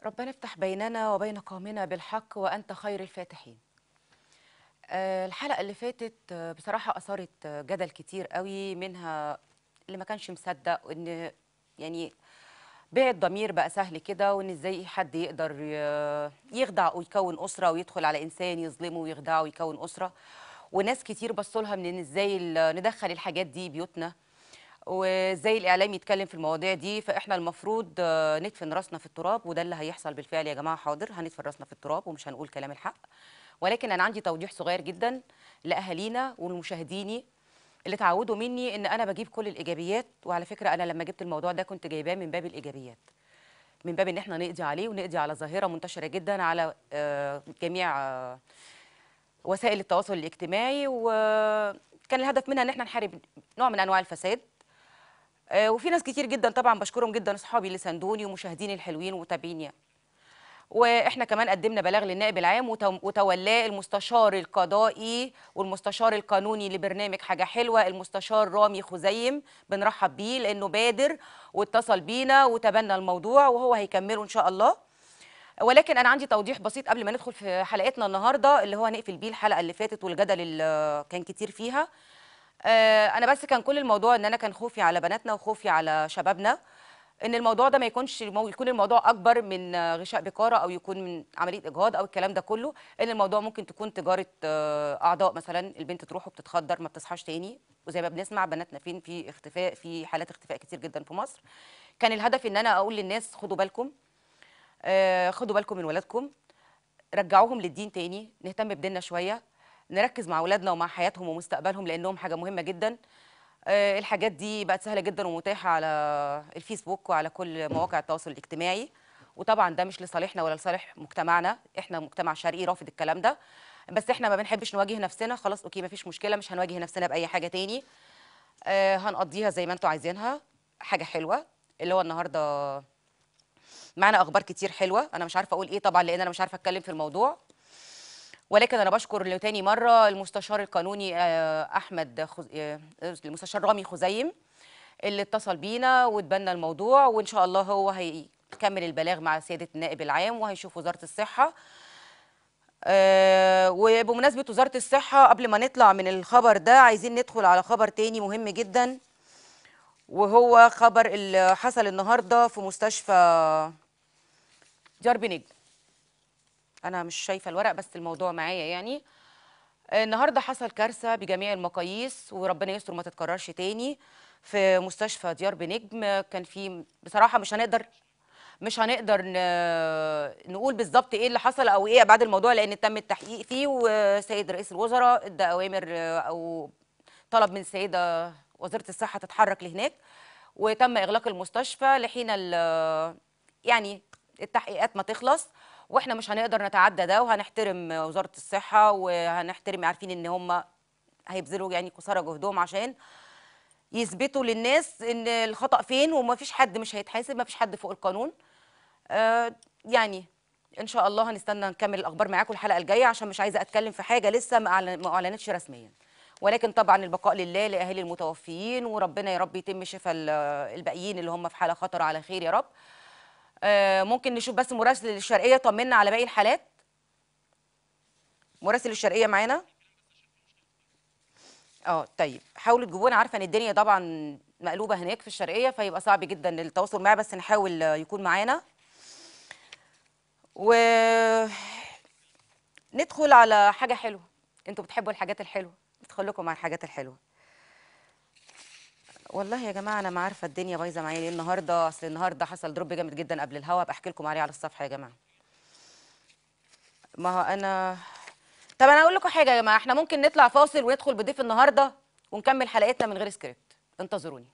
ربنا افتح بيننا وبين قومنا بالحق وأنت خير الفاتحين آه، الحلقة اللي فاتت آه، بصراحة أثارت آه، جدل كتير قوي منها اللي ما كانش مصدق وإن يعني بيع الضمير بقى سهل كده وإن إزاي حد يقدر ي- يخدع ويكون أسرة ويدخل على إنسان يظلمه ويخدعه ويكون أسرة وناس كتير بصوا لها من إن إزاي ال- ندخل الحاجات دي بيوتنا وازاي الاعلام يتكلم في المواضيع دي فاحنا المفروض آه، ندفن راسنا في التراب وده اللي هيحصل بالفعل يا جماعه حاضر هندفن راسنا في التراب ومش هنقول كلام الحق ولكن انا عندي توضيح صغير جدا لاهالينا ولمشاهديني اللي تعودوا مني ان انا بجيب كل الايجابيات وعلى فكره انا لما جبت الموضوع ده كنت جايباه من باب الايجابيات من باب ان احنا نقضي عليه ونقضي على ظاهره منتشره جدا على آه، جميع آه، وسائل التواصل الاجتماعي وكان الهدف منها ان احنا نحارب نوع من انواع الفساد آه، وفي ناس كتير جدا طبعا بشكرهم جدا اصحابي اللي ساندوني ومشاهديني الحلوين ومتابعيني واحنا كمان قدمنا بلاغ للنائب العام وتو- وتولاه المستشار القضائي والمستشار القانوني لبرنامج حاجه حلوه المستشار رامي خزيم بنرحب بيه لانه بادر واتصل بينا وتبنى الموضوع وهو هيكمله ان شاء الله ولكن انا عندي توضيح بسيط قبل ما ندخل في حلقتنا النهارده اللي هو هنقفل بيه الحلقه اللي فاتت والجدل اللي كان كتير فيها آه، انا بس كان كل الموضوع ان انا كان خوفي على بناتنا وخوفي على شبابنا ان الموضوع ده ما يكونش مو- يكون الموضوع اكبر من آه، غشاء بكاره او يكون من عمليه اجهاض او الكلام ده كله ان الموضوع ممكن تكون تجاره آه، اعضاء مثلا البنت تروح وبتتخدر ما بتصحاش تاني وزي ما بنسمع بناتنا فين في اختفاء في حالات اختفاء كتير جدا في مصر كان الهدف ان انا اقول للناس خدوا بالكم آه، خدوا بالكم من ولادكم رجعوهم للدين تاني نهتم بديننا شويه نركز مع اولادنا ومع حياتهم ومستقبلهم لانهم حاجه مهمه جدا آه، الحاجات دي بقت سهله جدا ومتاحه على الفيسبوك وعلى كل مواقع التواصل الاجتماعي وطبعا ده مش لصالحنا ولا لصالح مجتمعنا احنا مجتمع شرقي رافض الكلام ده بس احنا ما بنحبش نواجه نفسنا خلاص اوكي ما فيش مشكله مش هنواجه نفسنا باي حاجه تاني آه، هنقضيها زي ما انتوا عايزينها حاجه حلوه اللي هو النهارده معانا اخبار كتير حلوه انا مش عارفه اقول ايه طبعا لان انا مش عارفه اتكلم في الموضوع ولكن انا بشكر لتاني مره المستشار القانوني آه، احمد خز... آه، المستشار رامي خزيم اللي اتصل بينا وتبنى الموضوع وان شاء الله هو هيكمل البلاغ مع سياده النائب العام وهيشوف وزاره الصحه آه، وبمناسبه وزاره الصحه قبل ما نطلع من الخبر ده عايزين ندخل على خبر تاني مهم جدا وهو خبر اللي حصل النهارده في مستشفى ديار بنجم انا مش شايفه الورق بس الموضوع معايا يعني النهارده حصل كارثه بجميع المقاييس وربنا يستر ما تتكررش تاني في مستشفى ديار بنجم كان في بصراحه مش هنقدر مش هنقدر ن- نقول بالظبط ايه اللي حصل او ايه ابعاد الموضوع لان تم التحقيق فيه وسيد رئيس الوزراء ادى اوامر آه، او طلب من السيده وزيره الصحه تتحرك لهناك وتم اغلاق المستشفى لحين ال- يعني التحقيقات ما تخلص واحنا مش هنقدر نتعدى ده وهنحترم وزاره الصحه وهنحترم عارفين ان هم هيبذلوا يعني قصارى جهدهم عشان يثبتوا للناس ان الخطا فين وما فيش حد مش هيتحاسب ما فيش حد فوق القانون آه يعني ان شاء الله هنستنى نكمل الاخبار معاكم الحلقه الجايه عشان مش عايزه اتكلم في حاجه لسه ما أعلن- ما اعلنتش رسميا ولكن طبعا البقاء لله لاهالي المتوفيين وربنا يا رب يتم شفاء ال- الباقيين اللي هم في حاله خطر على خير يا رب آه ممكن نشوف بس مراسل الشرقيه طمنا على باقي الحالات مراسل الشرقيه معانا اه طيب حاولوا تجيبونا عارفه ان الدنيا طبعا مقلوبه هناك في الشرقيه فيبقى صعب جدا التواصل معاه بس نحاول آه، يكون معانا و ندخل على حاجه حلوه انتوا بتحبوا الحاجات الحلوه ندخل لكم على الحاجات الحلوه والله يا جماعه انا ما عارفه الدنيا بايظه معايا ليه النهارده اصل النهارده حصل دروب جامد جدا قبل الهوا بحكي لكم عليه على الصفحه يا جماعه ما هو انا طب انا اقول لكم حاجه يا جماعه احنا ممكن نطلع فاصل وندخل بضيف النهارده ونكمل حلقتنا من غير سكريبت انتظروني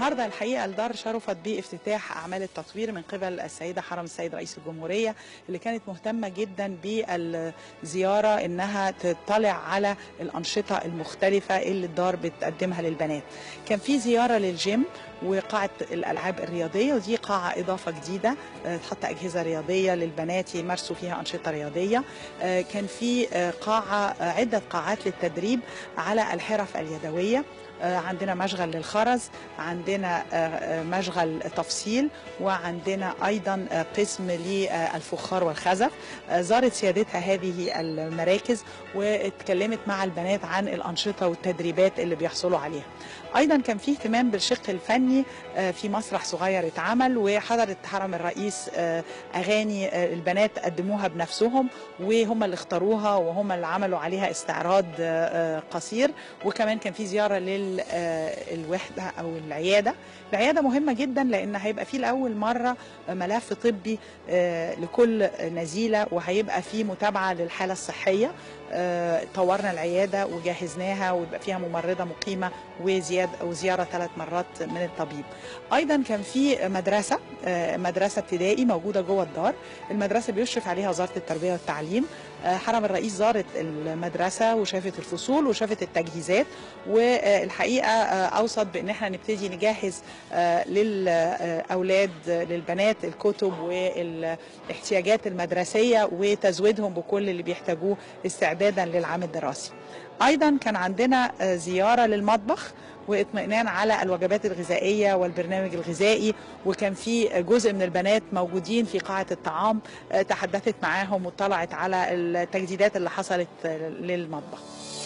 النهارده الحقيقه الدار شرفت بافتتاح اعمال التطوير من قبل السيده حرم السيد رئيس الجمهوريه اللي كانت مهتمه جدا بالزياره انها تطلع على الانشطه المختلفه اللي الدار بتقدمها للبنات. كان في زياره للجيم وقاعة الألعاب الرياضية ودي قاعة إضافة جديدة آه، تحط أجهزة رياضية للبنات يمارسوا فيها أنشطة رياضية آه، كان في آه، قاعة آه، عدة قاعات للتدريب على الحرف اليدوية آه، عندنا مشغل للخرز عندنا آه، آه، مشغل تفصيل وعندنا ايضا آه، قسم للفخار والخزف آه، زارت سيادتها هذه المراكز واتكلمت مع البنات عن الانشطه والتدريبات اللي بيحصلوا عليها ايضا كان في اهتمام بالشق الفني آه، في مسرح صغير اتعمل وحضرت حرم الرئيس آه، اغاني آه، البنات قدموها بنفسهم وهم اللي اختاروها وهم اللي عملوا عليها استعراض آه، آه، قصير وكمان كان في زياره للوحده او العياده العياده مهمه جدا لان هيبقى في لاول مره ملف طبي آه، لكل نزيله وهيبقى في متابعه للحاله الصحيه آه، طورنا العياده وجهزناها ويبقى فيها ممرضه مقيمه وزياد وزياره ثلاث مرات من الطبيب. ايضا كان في مدرسه آه، مدرسه ابتدائي موجوده جوه الدار، المدرسه بيشرف عليها وزاره التربيه والتعليم. آه، حرم الرئيس زارت المدرسه وشافت الفصول وشافت التجهيزات والحقيقه آه، اوصت بان احنا نبتدي نجهز آه، للاولاد آه، للبنات الكتب والاحتياجات المدرسيه وتزويدهم بكل اللي بيحتاجوه استعدادا للعام الدراسي. ايضا كان عندنا آه، زياره للمطبخ واطمئنان على الوجبات الغذائيه والبرنامج الغذائي وكان في جزء من البنات موجودين في قاعه الطعام آه، تحدثت معاهم واطلعت على التجديدات اللي حصلت آه، للمطبخ.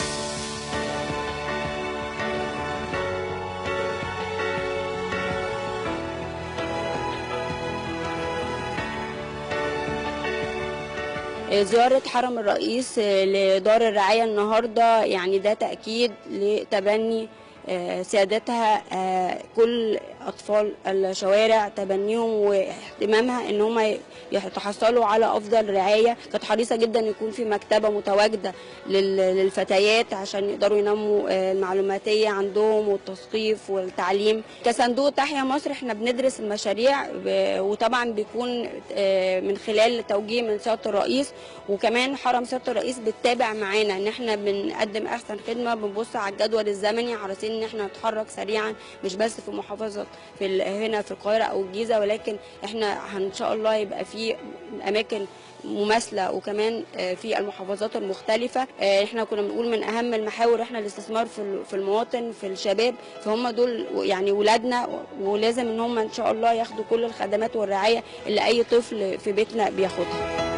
زيارة حرم الرئيس لدار الرعاية النهاردة يعني ده تأكيد لتبني آه، سيادتها آه، كل أطفال الشوارع تبنيهم واهتمامها إن هم يتحصلوا على أفضل رعاية كانت حريصة جدا يكون في مكتبة متواجدة لل- للفتيات عشان يقدروا ينموا آه، المعلوماتية عندهم والتثقيف والتعليم كصندوق تحيا مصر احنا بندرس المشاريع ب- وطبعا بيكون آه، من خلال توجيه من سيادة الرئيس وكمان حرم سيادة الرئيس بتتابع معانا ان احنا بنقدم احسن خدمة بنبص على الجدول الزمني حريصين ان احنا نتحرك سريعا مش بس في محافظة في ال- هنا في القاهرة او الجيزة ولكن احنا ان شاء الله يبقى في اماكن مماثله وكمان آه، في المحافظات المختلفه آه، احنا كنا بنقول من اهم المحاور احنا الاستثمار في ال- في المواطن في الشباب فهم دول يعني ولادنا ولازم ان هم ان شاء الله ياخدوا كل الخدمات والرعايه اللي اي طفل في بيتنا بياخدها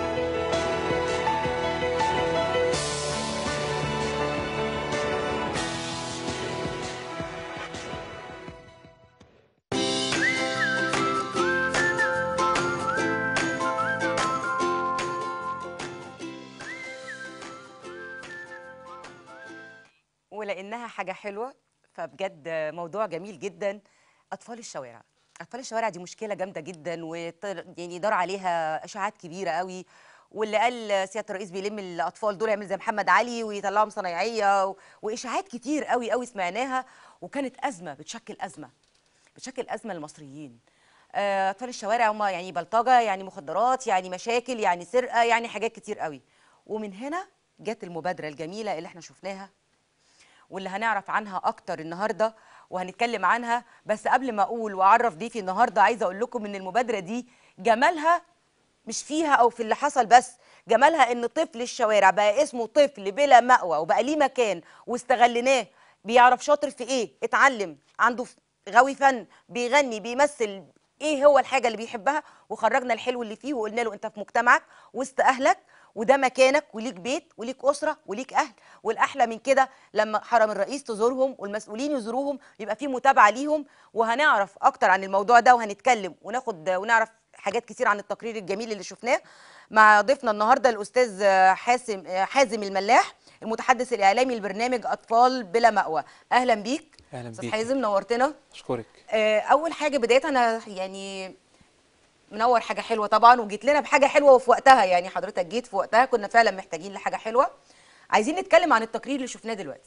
ولانها حاجه حلوه فبجد موضوع جميل جدا اطفال الشوارع اطفال الشوارع دي مشكله جامده جدا وطر يعني دار عليها اشاعات كبيره قوي واللي قال سياده الرئيس بيلم الاطفال دول يعمل زي محمد علي ويطلعهم صنايعيه و... واشاعات كتير قوي قوي سمعناها وكانت ازمه بتشكل ازمه بتشكل ازمه للمصريين آه، اطفال الشوارع هم يعني بلطجه يعني مخدرات يعني مشاكل يعني سرقه يعني حاجات كتير قوي ومن هنا جت المبادره الجميله اللي احنا شفناها واللي هنعرف عنها اكتر النهارده وهنتكلم عنها بس قبل ما اقول واعرف ضيفي النهارده عايزه اقول لكم ان المبادره دي جمالها مش فيها او في اللي حصل بس جمالها ان طفل الشوارع بقى اسمه طفل بلا مأوى وبقى ليه مكان واستغليناه بيعرف شاطر في ايه اتعلم عنده ف- غاوي فن بيغني بيمثل ايه هو الحاجه اللي بيحبها وخرجنا الحلو اللي فيه وقلنا له انت في مجتمعك وسط اهلك وده مكانك وليك بيت وليك اسره وليك اهل والاحلى من كده لما حرم الرئيس تزورهم والمسؤولين يزوروهم يبقى في متابعه ليهم وهنعرف اكتر عن الموضوع ده وهنتكلم وناخد ونعرف حاجات كتير عن التقرير الجميل اللي شفناه مع ضيفنا النهارده الاستاذ حاسم حازم الملاح المتحدث الاعلامي لبرنامج اطفال بلا مأوى اهلا بيك أهلاً استاذ بيك. حازم نورتنا اشكرك آه، اول حاجه بدايه انا يعني منور حاجه حلوه طبعا وجيت لنا بحاجه حلوه وفي وقتها يعني حضرتك جيت في وقتها كنا فعلا محتاجين لحاجه حلوه عايزين نتكلم عن التقرير اللي شفناه دلوقتي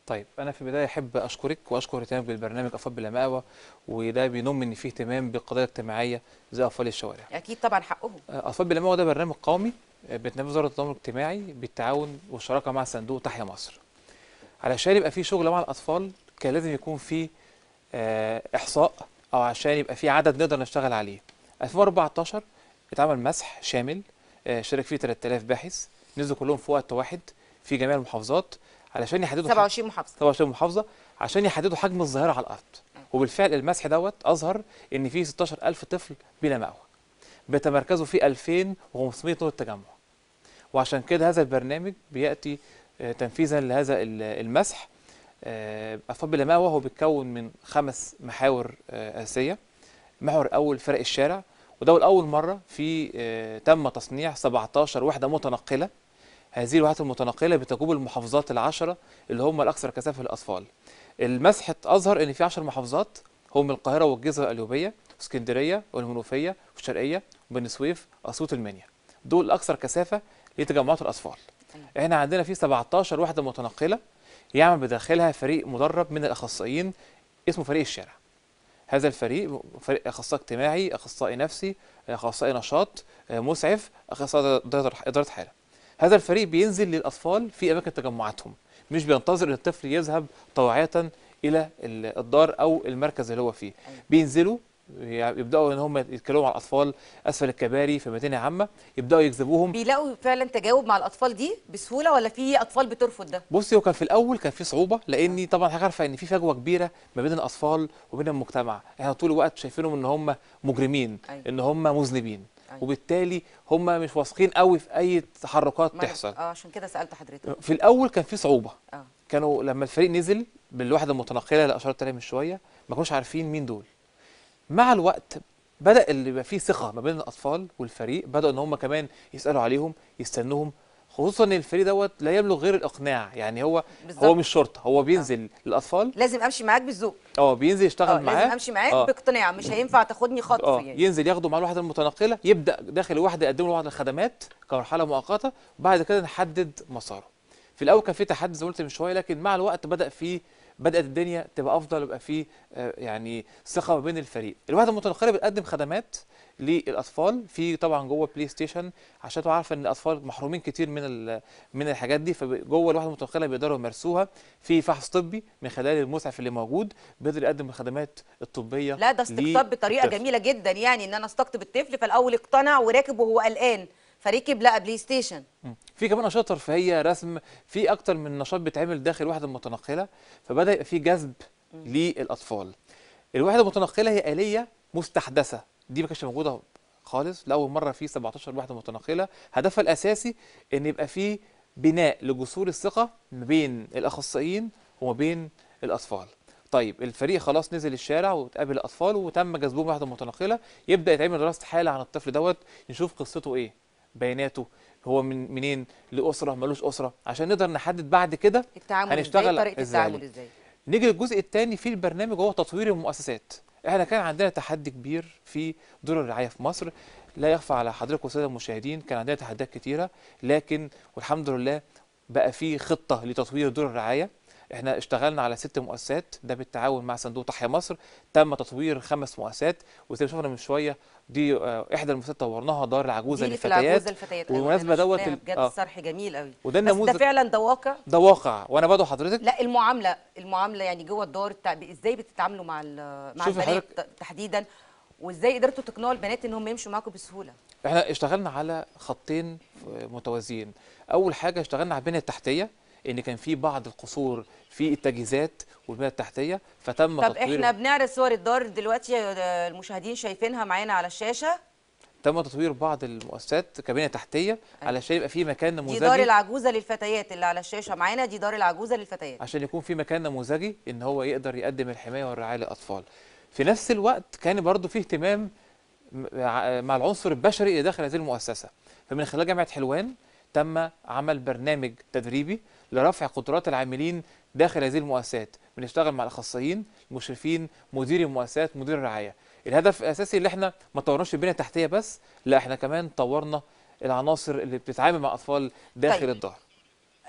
طيب انا في البدايه احب اشكرك واشكر اهتمامك بالبرنامج اطفال بلا مأوى وده بينم ان فيه اهتمام بالقضايا الاجتماعيه زي اطفال الشوارع اكيد طبعا حقهم اطفال بلا مأوى ده برنامج قومي آه، بتنفذ وزاره التضامن الاجتماعي بالتعاون والشراكه مع صندوق تحيا مصر علشان يبقى فيه شغل مع الاطفال كان لازم يكون فيه آه، احصاء او عشان يبقى فيه عدد نقدر نشتغل عليه 2014 اتعمل مسح شامل آه، شارك فيه 3000 باحث نزلوا كلهم في وقت واحد في جميع المحافظات علشان يحددوا 27 محافظه 27 محافظه عشان يحددوا حجم الظاهره على الارض وبالفعل المسح دوت اظهر ان في 16000 طفل بلا مأوى بيتمركزوا في 2500 نقطه تجمع وعشان كده هذا البرنامج بياتي آه، تنفيذا لهذا ال- المسح آه، اطفال بلا مأوى هو بيتكون من خمس محاور آه، اساسيه المحور الاول فرق الشارع وده لاول مره في آه، تم تصنيع 17 وحده متنقله هذه الوحدات المتنقله بتجوب المحافظات العشره اللي هم الاكثر كثافه للاطفال المسح اظهر ان في 10 محافظات هم القاهره والجيزه القليوبيه اسكندريه والمنوفيه والشرقيه وبني سويف اسيوط المنيا دول الاكثر كثافه لتجمعات الاطفال احنا عندنا في 17 وحده متنقله يعمل بداخلها فريق مدرب من الاخصائيين اسمه فريق الشارع هذا الفريق فريق اخصائي اجتماعي اخصائي نفسي اخصائي نشاط آه، مسعف اخصائي اداره إدارة حاله هذا الفريق بينزل للاطفال في اماكن تجمعاتهم مش بينتظر ان الطفل يذهب طوعيه الى ال- الدار او المركز اللي هو فيه بينزلوا يبداوا ان هم يتكلموا مع الاطفال اسفل الكباري في مدينه عامه يبداوا يجذبوهم بيلاقوا فعلا تجاوب مع الاطفال دي بسهوله ولا في اطفال بترفض ده بصي هو كان في الاول كان في صعوبه لاني طبعا حضرتك عارفه ان في فجوه كبيره ما بين الاطفال وبين المجتمع احنا طول الوقت شايفينهم ان هم مجرمين أيوة. ان هم مذنبين أيوة. وبالتالي هم مش واثقين قوي في اي تحركات ما- تحصل اه عشان كده سالت حضرتك في الاول كان في صعوبه اه كانوا لما الفريق نزل بالوحده المتنقله اللي اشرت عليها من شويه ما كانوش عارفين مين دول مع الوقت بدا اللي يبقى فيه ثقه ما بين الاطفال والفريق بداوا ان هم كمان يسالوا عليهم يستنوهم خصوصا ان الفريق دوت لا يملك غير الاقناع يعني هو بالظبط. هو مش شرطه هو بينزل للاطفال لازم امشي معاك بالذوق اه بينزل اه يشتغل معاه لازم امشي معاك آه. باقتناع مش هينفع تاخدني خطف اه يعني ينزل ياخده مع الوحده المتنقله يبدا داخل الوحده يقدم له بعض الخدمات كمرحله مؤقته وبعد كده نحدد مساره في الاول كان في تحدي زي ما قلت من شويه لكن مع الوقت بدا في بدات الدنيا تبقى افضل يبقى في آه، يعني ثقه ما بين الفريق الوحده المتنقله بتقدم خدمات للاطفال في طبعا جوه بلاي ستيشن عشان تبقى عارفه ان الاطفال محرومين كتير من ال- من الحاجات دي فجوه الوحده المتنقله بيقدروا يمارسوها في فحص طبي من خلال المسعف اللي موجود بيقدر يقدم الخدمات الطبيه لا ده استقطاب بطريقه للطفل. جميله جدا يعني ان انا استقطب الطفل فالاول اقتنع وراكب وهو قلقان فركب لقى بلاي ستيشن مم. في كمان انشطه ترفيهيه رسم في اكتر من نشاط بيتعمل داخل الوحده المتنقله فبدا يبقى في جذب للاطفال الوحده المتنقله هي اليه مستحدثه دي ما كانتش موجوده خالص لاول مره في 17 وحده متنقله هدفها الاساسي ان يبقى في بناء لجسور الثقه ما بين الاخصائيين وما بين الاطفال طيب الفريق خلاص نزل الشارع وتقابل الاطفال وتم جذبهم لوحده متنقله يبدا يتعمل دراسه حاله عن الطفل دوت نشوف قصته ايه بياناته هو من منين لاسره ملوش اسره عشان نقدر نحدد بعد كده التعامل هنشتغل ازاي طريقه إزاي التعامل عليه. ازاي نيجي للجزء الثاني في البرنامج وهو تطوير المؤسسات احنا كان عندنا تحدي كبير في دور الرعايه في مصر لا يخفى على حضرتك والساده المشاهدين كان عندنا تحديات كتيره لكن والحمد لله بقى في خطه لتطوير دور الرعايه احنا اشتغلنا على ست مؤسسات ده بالتعاون مع صندوق تحيا مصر تم تطوير خمس مؤسسات وزي ما شفنا من شويه دي آه، احدى المؤسسات طورناها دار العجوزه دي اللي في العجوزه للفتيات الفتيات والمناسبة أيوة، أنا دوت شفناها ال- بجد آه. الصرح جميل قوي وده بس ده النموذج فعلا ده واقع ده واقع وانا بدعو حضرتك لا المعامله المعامله يعني جوه الدار التع... ازاي بتتعاملوا مع ال- مع شوفي البنات حضرتك- تحديدا وازاي قدرتوا تقنعوا البنات ان هم يمشوا معاكم بسهوله احنا اشتغلنا على خطين متوازيين اول حاجه اشتغلنا على البنيه التحتيه ان كان في بعض القصور في التجهيزات والبنيه التحتيه فتم طب تطوير احنا بنعرض صور الدار دلوقتي آه، المشاهدين شايفينها معانا على الشاشه تم تطوير بعض المؤسسات كبنيه تحتيه علشان يبقى في مكان دي دار نموذجي العجوزه للفتيات اللي على الشاشه معانا دي دار العجوزه للفتيات عشان يكون في مكان نموذجي ان هو يقدر يقدم الحمايه والرعايه للاطفال في نفس الوقت كان برضو في اهتمام مع مع العنصر البشري اللي داخل هذه المؤسسه فمن خلال جامعه حلوان تم عمل برنامج تدريبي لرفع قدرات العاملين داخل هذه المؤسسات بنشتغل مع الاخصائيين المشرفين مدير المؤسسات مدير الرعايه الهدف الاساسي اللي احنا ما طورناش البنيه التحتيه بس لا احنا كمان طورنا العناصر اللي بتتعامل مع اطفال داخل طيب. الدار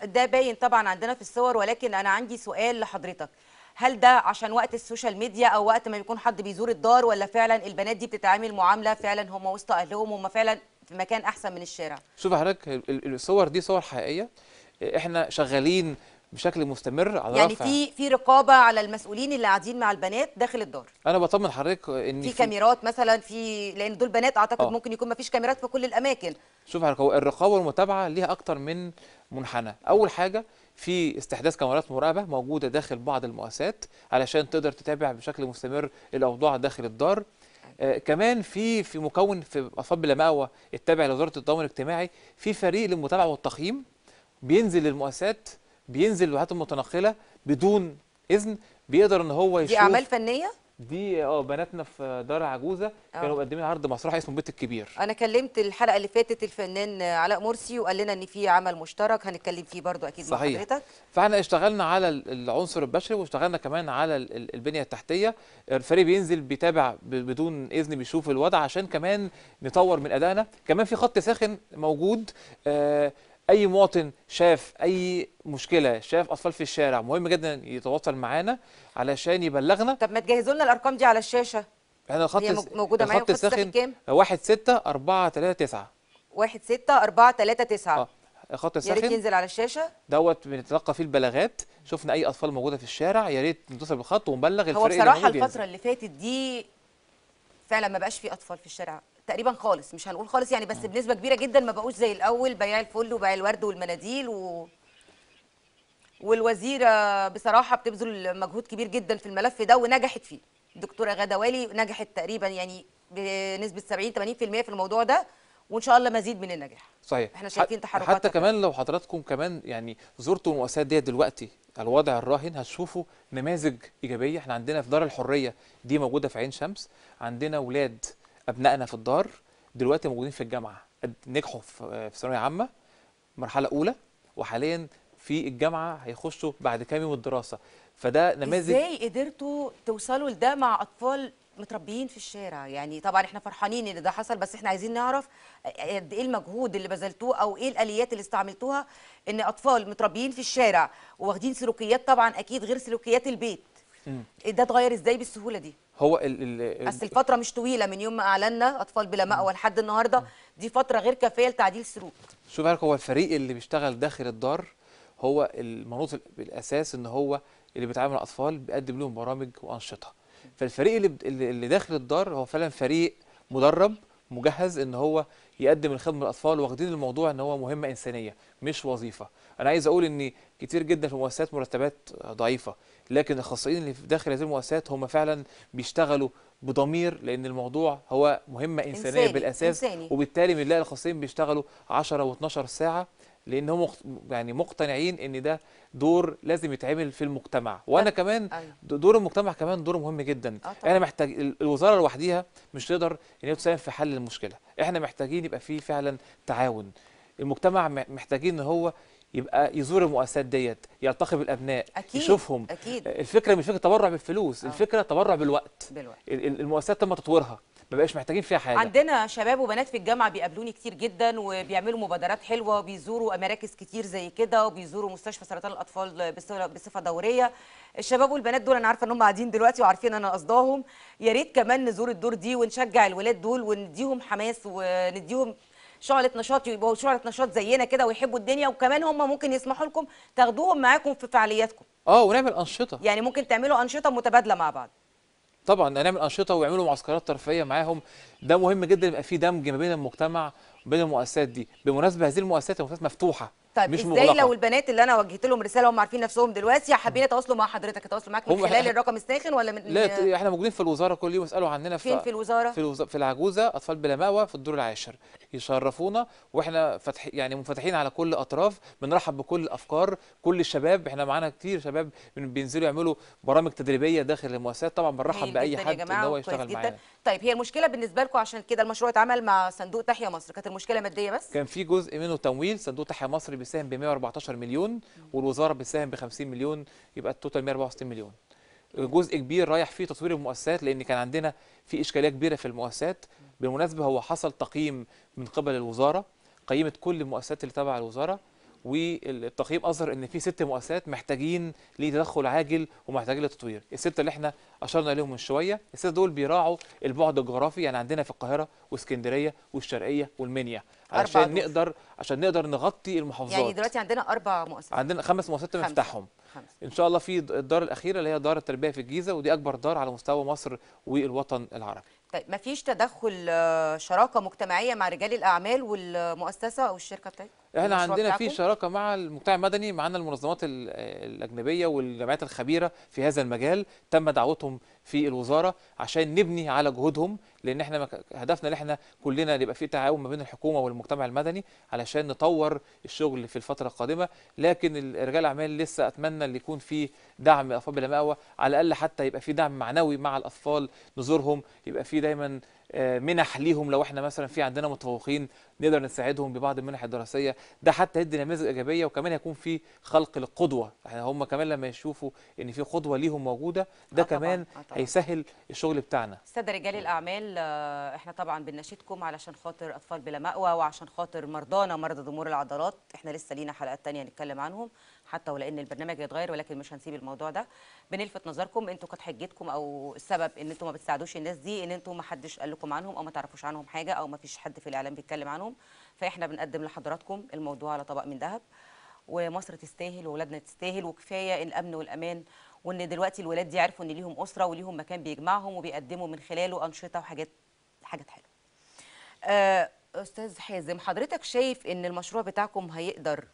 ده باين طبعا عندنا في الصور ولكن انا عندي سؤال لحضرتك هل ده عشان وقت السوشيال ميديا او وقت ما بيكون حد بيزور الدار ولا فعلا البنات دي بتتعامل معامله فعلا هم وسط اهلهم هم فعلا في مكان احسن من الشارع شوف حضرتك ال- ال- الصور دي صور حقيقيه احنا شغالين بشكل مستمر على يعني رفع في في رقابه على المسؤولين اللي قاعدين مع البنات داخل الدار انا بطمن حضرتك ان في كاميرات مثلا في لان دول بنات اعتقد آه. ممكن يكون ما فيش كاميرات في كل الاماكن شوف حضرتك هو الرقابه والمتابعه ليها اكتر من منحنى اول حاجه في استحداث كاميرات مراقبه موجوده داخل بعض المؤسسات علشان تقدر تتابع بشكل مستمر الاوضاع داخل الدار آه كمان في في مكون في اطفال بلا مأوى التابع لوزاره التضامن الاجتماعي في فريق للمتابعه والتقييم بينزل للمؤسسات بينزل للوحدات المتنقله بدون اذن بيقدر ان هو يشوف دي اعمال فنيه دي اه بناتنا في دار عجوزه كانوا آه. مقدمين عرض مسرحي اسمه البيت الكبير انا كلمت الحلقه اللي فاتت الفنان علاء مرسي وقال لنا ان في عمل مشترك هنتكلم فيه برضو اكيد مع صحيح. حضرتك فاحنا اشتغلنا على ال- العنصر البشري واشتغلنا كمان على ال- ال- البنيه التحتيه الفريق بينزل بيتابع ب- بدون اذن بيشوف الوضع عشان كمان نطور من ادائنا كمان في خط ساخن موجود آه، اي مواطن شاف اي مشكله شاف اطفال في الشارع مهم جدا يتواصل معانا علشان يبلغنا طب ما تجهزوا لنا الارقام دي على الشاشه احنا الخط هي الس- موج- موجودة معايا الخط وخط ساخن الساخن كام؟ 1 6 4 3 9 1 6 4 3 9 اه الخط يا ريت الساخن ينزل على الشاشه دوت بنتلقى فيه البلاغات شفنا اي اطفال موجوده في الشارع يا ريت نتصل بالخط ونبلغ الفريق هو اللي بصراحه موجود ينزل. الفتره اللي فاتت دي فعلا ما بقاش في اطفال في الشارع تقريبا خالص مش هنقول خالص يعني بس بنسبه كبيره جدا ما بقوش زي الاول بياع الفل وبياع الورد والمناديل و والوزيره بصراحه بتبذل مجهود كبير جدا في الملف ده ونجحت فيه الدكتوره غاده والي نجحت تقريبا يعني بنسبه 70 80% في الموضوع ده وان شاء الله مزيد من النجاح صحيح احنا ح- شايفين تحركات حتى فعلا. كمان لو حضراتكم كمان يعني زرتوا المؤسسات ديت دلوقتي على الوضع الراهن هتشوفوا نماذج ايجابيه احنا عندنا في دار الحريه دي موجوده في عين شمس عندنا ولاد ابنائنا في الدار دلوقتي موجودين في الجامعه قد- نجحوا في في ثانويه عامه مرحله اولى وحاليا في الجامعه هيخشوا بعد كام يوم الدراسه فده نماذج ازاي قدرتوا توصلوا لده مع اطفال متربيين في الشارع يعني طبعا احنا فرحانين ان ده حصل بس احنا عايزين نعرف قد ايه المجهود اللي بذلتوه او ايه الاليات اللي استعملتوها ان اطفال متربيين في الشارع واخدين سلوكيات طبعا اكيد غير سلوكيات البيت مم. ده اتغير ازاي بالسهوله دي هو ال ال اصل الفتره مش طويله من يوم ما اعلنا اطفال بلا مأوى لحد النهارده دي فتره غير كافيه لتعديل سلوك شوف بالك هو الفريق اللي بيشتغل داخل الدار هو المنوط بالاساس ان هو اللي بيتعامل مع الاطفال بيقدم لهم برامج وانشطه فالفريق اللي بت- اللي اللي داخل الدار هو فعلا فريق مدرب مجهز ان هو يقدم الخدمه للاطفال واخدين الموضوع ان هو مهمه انسانيه مش وظيفه انا عايز اقول ان كتير جدا في المؤسسات مرتبات ضعيفه لكن الخاصين اللي في داخل هذه المؤسسات هم فعلا بيشتغلوا بضمير لان الموضوع هو مهمه انسانيه إنساني، بالاساس إنساني. وبالتالي بنلاقي الخاصين بيشتغلوا 10 و12 ساعه لان هم مقت- يعني مقتنعين ان ده دور لازم يتعمل في المجتمع وانا طب- كمان أيوة. د- دور المجتمع كمان دور مهم جدا طبعاً. احنا محتاج ال- الوزاره لوحديها مش تقدر ان هي تساهم في حل المشكله احنا محتاجين يبقى في فعلا تعاون المجتمع م- محتاجين ان هو يبقى يزور المؤسسات ديت يلتقي بالابناء أكيد، يشوفهم أكيد. الفكره مش فكره تبرع بالفلوس آه. الفكره تبرع بالوقت بالوقت ال- ال- المؤسسات تم تطويرها ما بقاش محتاجين فيها حاجه عندنا شباب وبنات في الجامعه بيقابلوني كتير جدا وبيعملوا مبادرات حلوه وبيزوروا مراكز كتير زي كده وبيزوروا مستشفى سرطان الاطفال بصفه بصفة دوريه الشباب والبنات دول انا عارفه ان هم قاعدين دلوقتي وعارفين انا قصداهم يا ريت كمان نزور الدور دي ونشجع الولاد دول ونديهم حماس ونديهم شعلة نشاط يبقوا شعلة نشاط زينا كده ويحبوا الدنيا وكمان هم ممكن يسمحوا لكم تاخدوهم معاكم في فعالياتكم اه ونعمل انشطه يعني ممكن تعملوا انشطه متبادله مع بعض طبعا نعمل انشطه ويعملوا معسكرات ترفيهيه معاهم ده مهم جدا يبقى في دمج ما بين المجتمع وبين المؤسسات دي بالمناسبه هذه المؤسسات المؤسسات مفتوحه طيب مش ازاي مغلقه لو البنات اللي انا وجهت لهم رساله هم عارفين نفسهم دلوقتي حابين يتواصلوا مع حضرتك يتواصلوا معاك من هم خلال إحنا- الرقم الساخن ولا من لا ت- احنا موجودين في الوزاره كل يوم يسالوا عننا فين في الوزاره في, الوز... في العجوزه اطفال بلا مأوى في الدور العاشر يشرفونا واحنا فتح يعني منفتحين على كل الاطراف بنرحب بكل الافكار كل الشباب احنا معانا كتير شباب بن- بينزلوا يعملوا برامج تدريبيه داخل المؤسسات طبعا بنرحب هايل باي جداً يا حد ان جماعة هو وكويس يشتغل جداً. معانا طيب هي المشكله بالنسبه لكم عشان كده المشروع اتعمل مع صندوق تحيا مصر كانت المشكله ماديه بس كان في جزء منه تمويل صندوق تحيا مصر بيساهم ب 114 مليون والوزاره بتساهم ب 50 مليون يبقى التوتال 164 مليون جزء كبير رايح فيه تطوير المؤسسات لان كان عندنا في اشكاليه كبيره في المؤسسات بالمناسبه هو حصل تقييم من قبل الوزاره قيمت كل المؤسسات اللي تبع الوزاره والتقييم اظهر ان في ست مؤسسات محتاجين لتدخل عاجل ومحتاجين لتطوير السته اللي احنا اشرنا اليهم من شويه السته دول بيراعوا البعد الجغرافي يعني عندنا في القاهره واسكندريه والشرقيه والمنيا أربع عشان دول. نقدر عشان نقدر نغطي المحافظات يعني دلوقتي عندنا اربع مؤسسات عندنا خمس مؤسسات خمسة. بنفتحهم خمسة. ان شاء الله في الدار الاخيره اللي هي دار التربيه في الجيزه ودي اكبر دار على مستوى مصر والوطن العربي طيب ما فيش تدخل آه، شراكه مجتمعيه مع رجال الاعمال والمؤسسه او الشركه بتاعتكم احنا المشروع عندنا في بتاعكم؟ شراكه مع المجتمع المدني معانا المنظمات ال- الاجنبيه والجمعيات الخبيره في هذا المجال تم دعوتهم في الوزاره عشان نبني على جهودهم لان احنا مك- هدفنا ان احنا كلنا يبقى في تعاون ما بين الحكومه والمجتمع المدني علشان نطور الشغل في الفتره القادمه لكن ال- رجال الاعمال لسه اتمنى ان يكون في دعم اطفال بلا مأوى على الاقل حتى يبقى في دعم معنوي مع الاطفال نزورهم يبقى في دايما آه، منح ليهم لو احنا مثلا في عندنا متفوقين نقدر نساعدهم ببعض المنح الدراسيه ده حتى يدي نماذج ايجابيه وكمان هيكون في خلق للقدوه احنا هم كمان لما يشوفوا ان في قدوه ليهم موجوده ده آه طبعاً، كمان آه طبعاً. هيسهل الشغل بتاعنا الساده رجال الاعمال آه، احنا طبعا بنناشدكم علشان خاطر اطفال بلا مأوى وعشان خاطر مرضانا مرضى ضمور العضلات احنا لسه لينا حلقات تانية نتكلم عنهم حتى ولو ان البرنامج هيتغير ولكن مش هنسيب الموضوع ده بنلفت نظركم انتوا كانت حجتكم او السبب ان انتوا ما بتساعدوش الناس دي ان انتوا ما حدش قال لكم عنهم او ما تعرفوش عنهم حاجه او ما فيش حد في الاعلام بيتكلم عنهم فاحنا بنقدم لحضراتكم الموضوع على طبق من ذهب ومصر تستاهل واولادنا تستاهل وكفايه الامن والامان وان دلوقتي الولاد دي عرفوا ان ليهم اسره وليهم مكان بيجمعهم وبيقدموا من خلاله انشطه وحاجات حاجات حلوه. آه، استاذ حازم حضرتك شايف ان المشروع بتاعكم هيقدر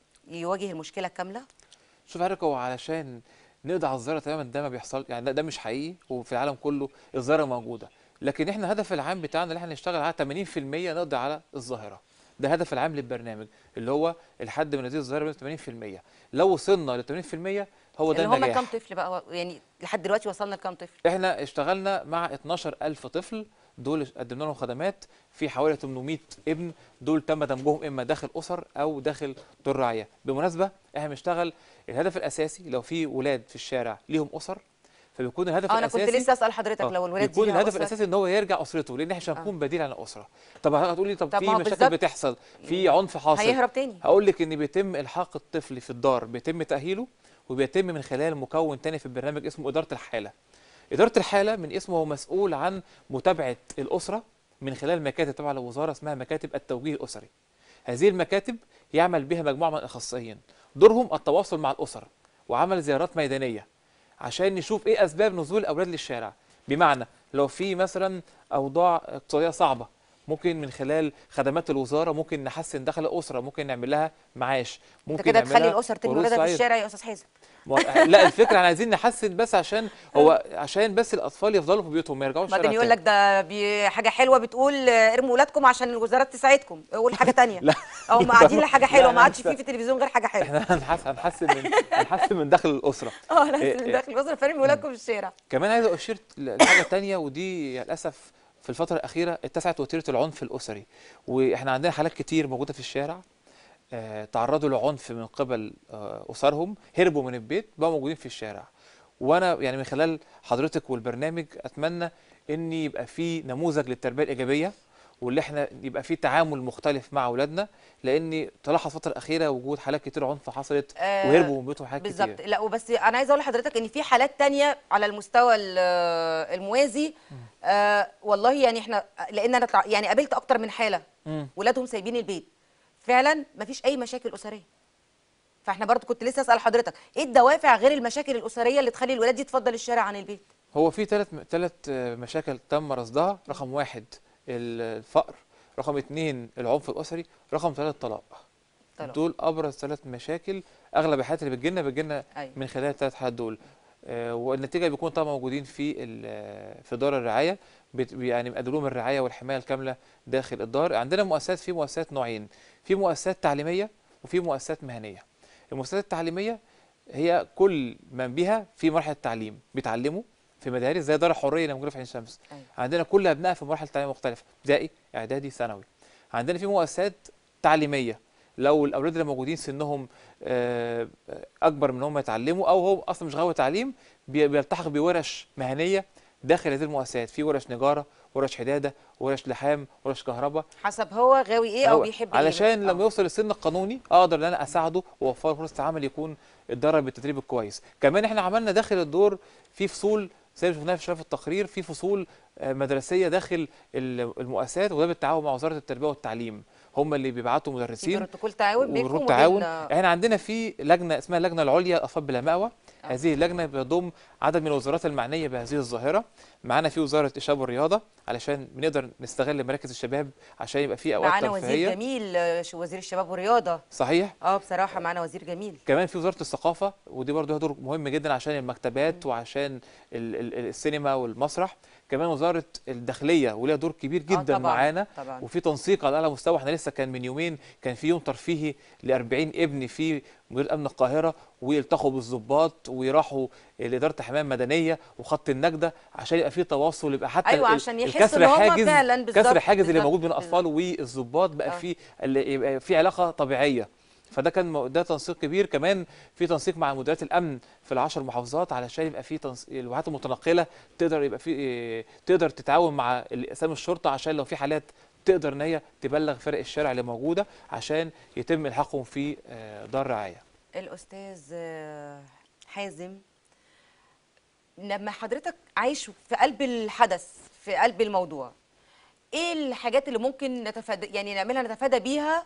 يواجه المشكله كامله؟ شوف حضرتك هو علشان نقضي على الظاهره تماما ده ما بيحصل يعني ده, ده مش حقيقي وفي العالم كله الظاهره موجوده لكن احنا الهدف العام بتاعنا اللي احنا نشتغل على 80% نقضي على الظاهره ده هدف العام للبرنامج اللي هو الحد من هذه الظاهره بنسبه 80% لو وصلنا ل 80% هو ده اللي هم النجاح كام طفل بقى يعني لحد دلوقتي وصلنا لكام طفل؟ احنا اشتغلنا مع 12000 طفل دول قدمنا لهم خدمات في حوالي 800 ابن دول تم دمجهم اما داخل اسر او داخل دور رعايه بالمناسبه احنا بنشتغل الهدف الاساسي لو في ولاد في الشارع ليهم اسر فبيكون الهدف آه، انا الاساسي كنت لسه اسال حضرتك آه، لو الولاد دي بيكون ليها الهدف أسرة. الاساسي ان هو يرجع اسرته لان احنا مش هنكون بديل عن الاسره طب هتقولي طب, طب في ما هو مشاكل بالظبط. بتحصل في عنف حاصل هيهرب تاني هقول لك ان بيتم الحاق الطفل في الدار بيتم تاهيله وبيتم من خلال مكون تاني في البرنامج اسمه اداره الحاله اداره الحاله من اسمه هو مسؤول عن متابعه الاسره من خلال مكاتب تبع الوزاره اسمها مكاتب التوجيه الاسري هذه المكاتب يعمل بها مجموعه من الاخصائيين دورهم التواصل مع الاسر وعمل زيارات ميدانيه عشان نشوف ايه اسباب نزول الاولاد للشارع بمعنى لو في مثلا اوضاع اقتصاديه صعبه ممكن من خلال خدمات الوزاره ممكن نحسن دخل الاسره ممكن نعمل لها معاش انت ممكن كده نعمل تخلي لها الاسر ترمي ورود ولادها في صعيد. الشارع يا استاذ حازم ما- لا الفكره احنا عايزين نحسن بس عشان هو عشان بس الاطفال يفضلوا في بيوتهم ما يرجعوش الشارع بعدين يقول تاني. لك ده بي- حاجه حلوه بتقول آه، ارموا ولادكم عشان الوزارات تساعدكم قول حاجه تانية لا. او ما قاعدين لحاجه لا، حلوه ما لا، عادش لسه. في في التلفزيون غير حاجه حلوه احنا هنحسن هنحسن من هنحسن من دخل الاسره اه إيه، لازم إيه. داخل الاسره فارمي ولادكم في الشارع كمان عايز اشير لحاجه تانية ودي للاسف في الفتره الاخيره اتسعت وتيره العنف الاسري واحنا عندنا حالات كتير موجوده في الشارع آه، تعرضوا لعنف من قبل آه، اسرهم هربوا من البيت بقوا موجودين في الشارع وانا يعني من خلال حضرتك والبرنامج اتمنى ان يبقى في نموذج للتربيه الايجابيه واللي احنا يبقى في تعامل مختلف مع اولادنا لان تلاحظ الفتره الاخيره وجود حالات كتير عنف حصلت آه، وهربوا من بيوتهم حاجات بالظبط كتير لا وبس انا عايزه اقول لحضرتك ان في حالات تانية على المستوى ال- الموازي آه والله يعني احنا لان انا تع- يعني قابلت اكتر من حاله مم. ولادهم سايبين البيت فعلا مفيش اي مشاكل اسريه فاحنا برضو كنت لسه اسال حضرتك ايه الدوافع غير المشاكل الاسريه اللي تخلي الولاد دي تفضل الشارع عن البيت هو في ثلاث ثلاث مشاكل تم رصدها رقم واحد ال- الفقر رقم اتنين العنف الاسري رقم ثلاثة الطلاق طلاق. دول ابرز ثلاث مشاكل اغلب الحالات اللي بتجيلنا بتجيلنا أيوة. من خلال الثلاث حالات دول آه، والنتيجه بيكون طبعا موجودين في ال- في دار الرعايه بت- يعني بيقدموا لهم الرعايه والحمايه الكامله داخل الدار عندنا مؤسسات في مؤسسات نوعين في مؤسسات تعليميه وفي مؤسسات مهنيه المؤسسات التعليميه هي كل من بها في مرحله تعليم بيتعلموا في مدارس زي دار الحريه اللي موجوده في عين شمس أيوة. عندنا كل ابنائها في مراحل تعليم مختلفه ابتدائي اعدادي ثانوي عندنا في مؤسسات تعليميه لو الاولاد اللي موجودين سنهم آه، اكبر من هم يتعلموا او هو اصلا مش غاوي تعليم بي- بيلتحق بورش مهنيه داخل هذه المؤسسات في ورش نجاره ورش حداده ورش لحام ورش كهرباء حسب هو غاوي ايه او أو بيحب ايه علشان بس. لما يوصل السن القانوني اقدر ان انا اساعده واوفر له فرصه عمل يكون اتدرب بالتدريب الكويس كمان احنا عملنا داخل الدور في فصول زي ما شفناها في شرف التقرير في فصول آه، مدرسيه داخل ال- المؤسسات وده بالتعاون مع وزاره التربيه والتعليم هم اللي بيبعتوا في مدرسين بروتوكول تعاون بينكم وجروب وبين- تعاون احنا عندنا في لجنه اسمها اللجنه العليا اطفال بلا مأوى هذه اللجنه بتضم عدد من الوزارات المعنيه بهذه الظاهره معانا في وزاره الشباب والرياضه علشان بنقدر نستغل مراكز الشباب عشان يبقى في اوقات معانا وزير ترفيهيه جميل آه، ش- وزير الشباب والرياضه صحيح اه بصراحه معانا وزير جميل كمان في وزاره الثقافه ودي برضه لها دور مهم جدا عشان المكتبات وعشان ال ال السينما والمسرح كمان وزاره الداخليه وليها دور كبير جدا طبعاً، معانا طبعاً. وفي تنسيق على اعلى مستوى احنا لسه كان من يومين كان في يوم ترفيهي ل 40 ابن في مديريه امن القاهره والتقوا بالضباط وراحوا لاداره الحمايه المدنيه وخط النجده عشان يبقى في تواصل يبقى حتى أيوة، ال- عشان يحسوا الكسر إن هم حاجز فعلاً بالظبط، كسر حاجز اللي بالظبط، موجود بين الاطفال والضباط بقى آه. في اللي يبقى في علاقه طبيعيه فده كان مو- ده تنسيق كبير كمان في تنسيق مع مديريات الامن في العشر محافظات علشان يبقى في تنس... الوحدات المتنقله تقدر يبقى في إيه، تقدر تتعاون مع اقسام الشرطه عشان لو في حالات تقدر ان هي تبلغ فرق الشارع اللي موجوده عشان يتم الحاقهم في آه، دار رعايه الاستاذ آه، حازم لما حضرتك عايش في قلب الحدث في قلب الموضوع ايه الحاجات اللي ممكن نتفادى يعني نعملها نتفادى بيها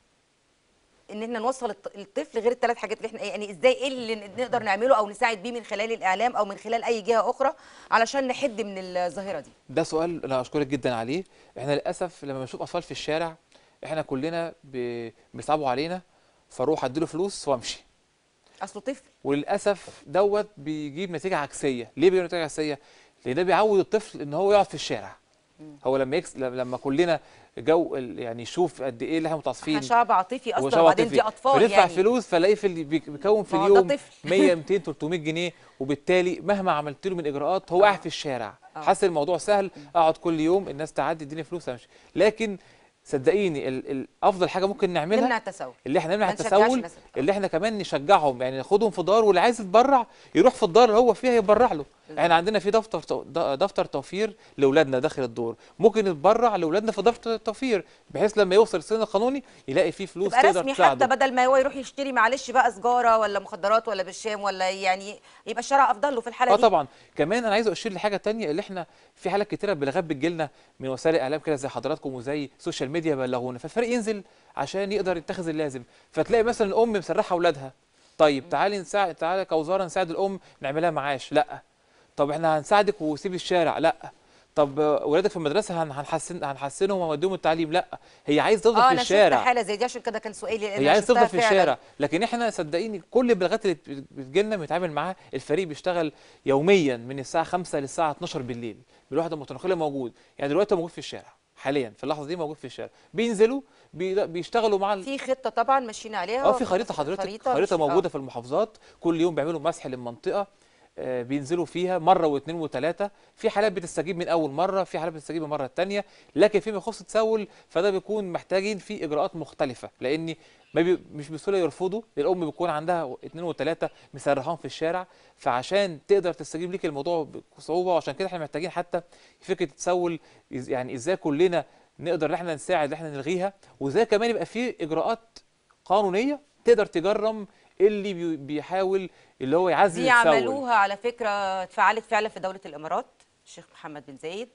ان احنا نوصل الط- الطفل غير الثلاث حاجات اللي احنا يعني ازاي ايه اللي نقدر نعمله او نساعد بيه من خلال الاعلام او من خلال اي جهه اخرى علشان نحد من الظاهره دي ده سؤال انا اشكرك جدا عليه احنا للاسف لما بنشوف اطفال في الشارع احنا كلنا ب... بيصعبوا علينا فاروح اديله فلوس وامشي اصله طفل وللاسف دوت بيجيب نتيجه عكسيه ليه بيجيب نتيجه عكسيه لان ده بيعود الطفل ان هو يقعد في الشارع هو لما يكس... لما كلنا جو ال- يعني يشوف قد ايه اللي احنا متعاطفين احنا شعب عاطفي اصلا وشباب وبعدين عاطفي. دي اطفال فندفع يعني فلوس فلاقيه في اللي بيك- بيكون في ما هو ده اليوم طفل. 100 200 300 جنيه وبالتالي مهما عملت له من اجراءات هو قاعد في الشارع آه. حاسس الموضوع سهل اقعد كل يوم الناس تعدي اديني فلوس امشي لكن صدقيني ال- ال- افضل حاجه ممكن نعملها نمنع التسول اللي احنا نمنع ما نشجعش التسول الناس. اللي احنا كمان نشجعهم يعني ناخدهم في دار واللي عايز يتبرع يروح في الدار اللي هو فيها يتبرع له احنا عندنا في دفتر تو- د- دفتر توفير لاولادنا داخل الدور ممكن نتبرع لاولادنا في دفتر التوفير بحيث لما يوصل السن القانوني يلاقي فيه فلوس تبقى تقدر رسمي تساعده حتى بدل ما هو يروح يشتري معلش بقى سجاره ولا مخدرات ولا بالشام ولا يعني يبقى الشارع افضل له في الحاله اه دي طبعا كمان انا عايز اشير لحاجه تانية اللي احنا في حالات كتيره بلاغات بتجيلنا من وسائل الاعلام كده زي حضراتكم وزي السوشيال ميديا بلغونا فالفريق ينزل عشان يقدر يتخذ اللازم فتلاقي مثلا الام مسرحه اولادها طيب تعالي نساعد تعالى كوزاره نساعد الام نعملها معاش لا طب احنا هنساعدك وسيبي الشارع لا طب آه، ولادك في المدرسه هن- هنحسن هنحسنهم ونوديهم التعليم لا هي عايزه تفضل اه في انا شفت الشارع حاله زي دي عشان كده كان سؤالي لأن هي أنا عايز شفتها تفضل في فعلاً. الشارع لكن احنا صدقيني كل البلاغات اللي بت- بتجيلنا بنتعامل معاها الفريق بيشتغل يوميا من الساعه 5 للساعه 12 بالليل بالوحده المتنقله موجود يعني دلوقتي موجود في الشارع حاليا في اللحظه دي موجود في الشارع بينزلوا بي- بيشتغلوا مع ال- في خطه طبعا ماشيين عليها اه في خريطه حضرتك خريطه, خريطة مش- موجوده آه. في المحافظات كل يوم بيعملوا مسح للمنطقه آه، بينزلوا فيها مره واثنين وثلاثه في حالات بتستجيب من اول مره في حالات بتستجيب من المره الثانيه لكن فيما يخص التسول فده بيكون محتاجين في اجراءات مختلفه لان ما بي مش بسهوله يرفضوا الام بيكون عندها اثنين وثلاثه مسرحان في الشارع فعشان تقدر تستجيب ليك الموضوع بصعوبه وعشان كده احنا محتاجين حتى فكره التسول إز- يعني ازاي كلنا نقدر ان احنا نساعد ان احنا نلغيها وازاي كمان يبقى في اجراءات قانونيه تقدر تجرم اللي بي- بيحاول اللي هو يعزز دي التسول عملوها على فكره اتفعلت فعلا في دوله الامارات الشيخ محمد بن زايد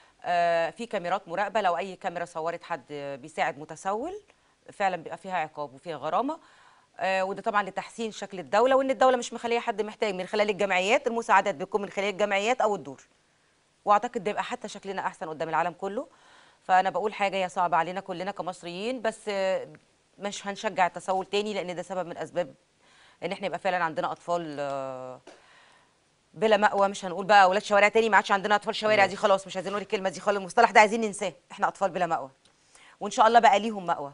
آه في كاميرات مراقبه لو اي كاميرا صورت حد بيساعد متسول فعلا بيبقى فيها عقاب وفيها غرامه آه وده طبعا لتحسين شكل الدوله وان الدوله مش مخليه حد محتاج من خلال الجمعيات المساعدات بتكون من خلال الجمعيات او الدور واعتقد ده يبقى حتى شكلنا احسن قدام العالم كله فانا بقول حاجه هي صعبه علينا كلنا كمصريين بس آه، مش هنشجع التسول تاني لان ده سبب من اسباب ان احنا يبقى فعلا عندنا اطفال آه، بلا مأوى مش هنقول بقى اولاد شوارع تاني ما عادش عندنا اطفال شوارع دي خلاص مش عايزين نقول الكلمه دي خالص المصطلح ده عايزين ننساه احنا اطفال بلا مأوى وان شاء الله بقى ليهم مأوى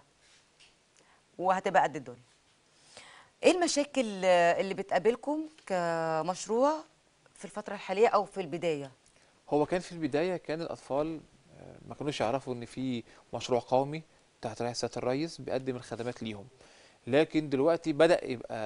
وهتبقى قد الدنيا ايه المشاكل آه، اللي بتقابلكم كمشروع في الفتره الحاليه او في البدايه هو كان في البدايه كان الاطفال آه، ما كانوش يعرفوا ان في مشروع قومي تحت رئاسه الرئيس بيقدم الخدمات ليهم لكن دلوقتي بدا يبقى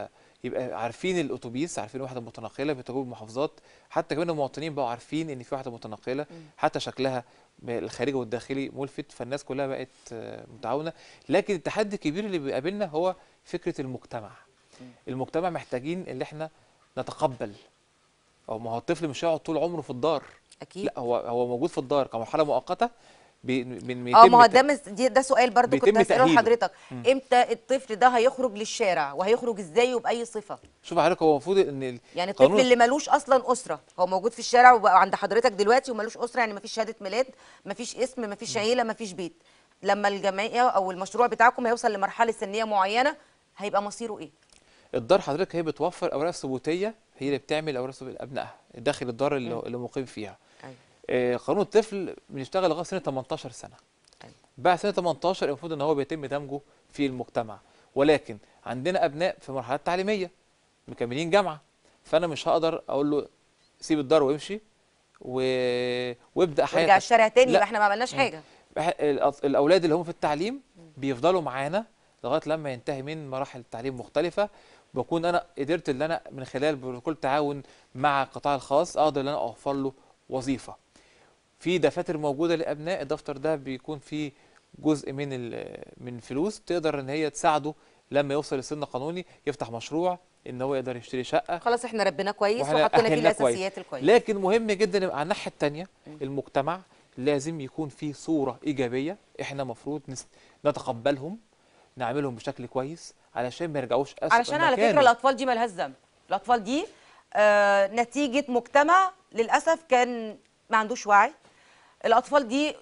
يبقى عارفين الاتوبيس عارفين وحده متنقله بتجوب المحافظات حتى كمان المواطنين بقوا عارفين ان في وحده متنقله حتى شكلها الخارجي والداخلي ملفت فالناس كلها بقت آه، متعاونه لكن التحدي الكبير اللي بيقابلنا هو فكره المجتمع المجتمع محتاجين اللي احنا نتقبل او ما هو الطفل مش هيقعد طول عمره في الدار اكيد لا هو هو موجود في الدار كمرحله مؤقته بي من اه ما هو يتم ده مس... دي ده سؤال برضو كنت بيتم هسأله تأهيله. لحضرتك امتى الطفل ده هيخرج للشارع وهيخرج ازاي وبأي صفة شوف حضرتك هو المفروض ان ال- يعني الطفل قانون- اللي ملوش اصلا اسره هو موجود في الشارع وبقى عند حضرتك دلوقتي وملوش اسره يعني مفيش شهاده ميلاد مفيش اسم مفيش عيله مفيش بيت لما الجمعيه او المشروع بتاعكم هيوصل لمرحله سنيه معينه هيبقى مصيره ايه الدار حضرتك هي بتوفر اوراق ثبوتيه هي اللي بتعمل اوراق ثبوتيه لابنائها داخل الدار اللي, اللي مقيم فيها أيوة. آه، قانون الطفل بنشتغل لغايه سنه 18 سنه أيوة. بعد سنه 18 المفروض ان هو بيتم دمجه في المجتمع ولكن عندنا ابناء في مرحله تعليميه مكملين جامعه فانا مش هقدر اقول له سيب الدار وامشي و... وابدا حياتك ورجع الشارع تاني لا. يبقى احنا ما عملناش حاجه بح- الأط- الاولاد اللي هم في التعليم بيفضلوا معانا لغايه لما ينتهي من مراحل التعليم مختلفه بكون انا قدرت ان انا من خلال بروتوكول تعاون مع القطاع الخاص اقدر ان انا اوفر له وظيفه في دفاتر موجوده للابناء الدفتر ده بيكون فيه جزء من ال- من فلوس تقدر ان هي تساعده لما يوصل لسن قانوني يفتح مشروع ان هو يقدر يشتري شقه خلاص احنا ربنا كويس وإحنا وحطينا فيه أهلنا كويس. الاساسيات الكويسه لكن مهم جدا يبقى على الناحيه الثانيه المجتمع لازم يكون فيه صوره ايجابيه احنا المفروض نس- نتقبلهم نعملهم بشكل كويس علشان ما يرجعوش اسوء علشان على فكره مكانه. الاطفال دي مالهاش ذنب الاطفال دي آه نتيجه مجتمع للاسف كان ما عندوش وعي الاطفال دي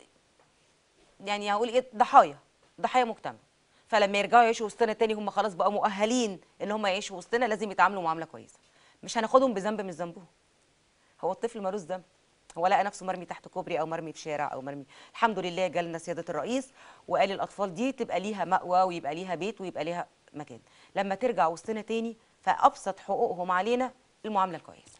يعني هقول ايه ضحايا ضحايا مجتمع فلما يرجعوا يعيشوا وسطنا تاني هم خلاص بقوا مؤهلين ان هم يعيشوا وسطنا لازم يتعاملوا معامله كويسه مش هناخدهم بذنب مش ذنبهم هو الطفل ملوش ذنب هو لقى نفسه مرمي تحت كوبري او مرمي في شارع او مرمي الحمد لله جالنا سياده الرئيس وقال الاطفال دي تبقى ليها مأوى ويبقى ليها بيت ويبقى ليها مكان لما ترجع وسطنا تاني فابسط حقوقهم علينا المعامله الكويسه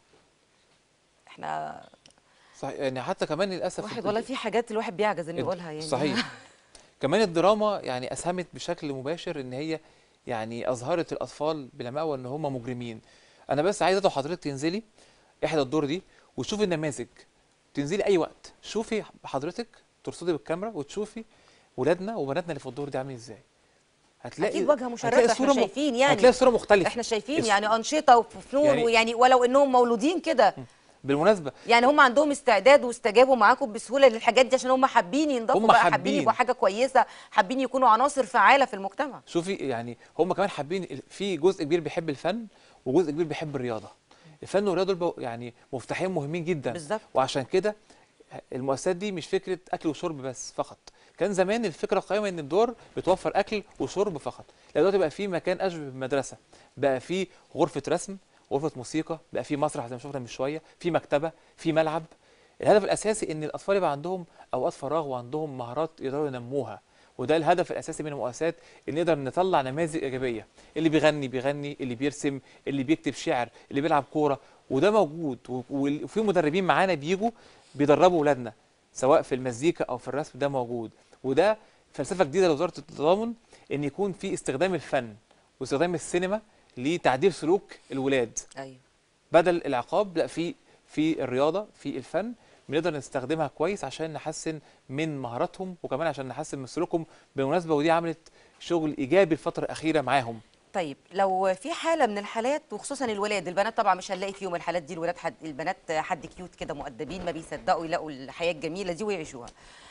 احنا صحيح يعني حتى كمان للاسف واحد الد- والله في حاجات الواحد بيعجز انه الد- يقولها يعني صحيح كمان الدراما يعني اسهمت بشكل مباشر ان هي يعني اظهرت الاطفال بلا مأوى ان هم مجرمين انا بس عايز ادعو حضرتك تنزلي احدى الدور دي وتشوفي النماذج تنزلي اي وقت شوفي حضرتك ترصدي بالكاميرا وتشوفي ولادنا وبناتنا اللي في الدور دي عاملين ازاي هتلاقي اكيد واجهه هتلاقي مشرفه احنا الصورة م- شايفين يعني هتلاقي الصوره مختلفه احنا شايفين الص- يعني انشطه وفنون يعني- ويعني ولو انهم مولودين كده بالمناسبه يعني هم عندهم استعداد واستجابوا معاكم بسهوله للحاجات دي عشان هم حابين ينضافوا هم بقى حابين حابين. يبقوا حاجه كويسه حابين يكونوا عناصر فعاله في المجتمع شوفي يعني هم كمان حابين ال- في جزء كبير بيحب الفن وجزء كبير بيحب الرياضه الفن والرياضه دول بقوا يعني مفتاحين مهمين جدا بالظبط. وعشان كده المؤسسات دي مش فكره اكل وشرب بس فقط كان زمان الفكره القائمه ان الدور بتوفر اكل وشرب فقط لا دلوقتي بقى في مكان اشبه بمدرسه بقى في غرفه رسم غرفه موسيقى بقى في مسرح زي ما شفنا من شويه في مكتبه في ملعب الهدف الاساسي ان الاطفال يبقى عندهم اوقات فراغ وعندهم مهارات يقدروا ينموها وده الهدف الاساسي من المؤسسات ان نقدر نطلع نماذج ايجابيه اللي بيغني بيغني اللي بيرسم اللي بيكتب شعر اللي بيلعب كوره وده موجود و- و- وفي مدربين معانا بيجوا بيدربوا اولادنا سواء في المزيكا او في الرسم ده موجود وده فلسفه جديده لوزاره التضامن ان يكون في استخدام الفن واستخدام السينما لتعديل سلوك الولاد ايوه بدل العقاب لا في في الرياضه في الفن بنقدر نستخدمها كويس عشان نحسن من مهاراتهم وكمان عشان نحسن من سلوكهم بالمناسبه ودي عملت شغل ايجابي الفتره الاخيره معاهم طيب لو في حاله من الحالات وخصوصا الولاد البنات طبعا مش هنلاقي فيهم الحالات دي الولاد حد البنات حد كيوت كده مؤدبين ما بيصدقوا يلاقوا الحياه الجميله دي ويعيشوها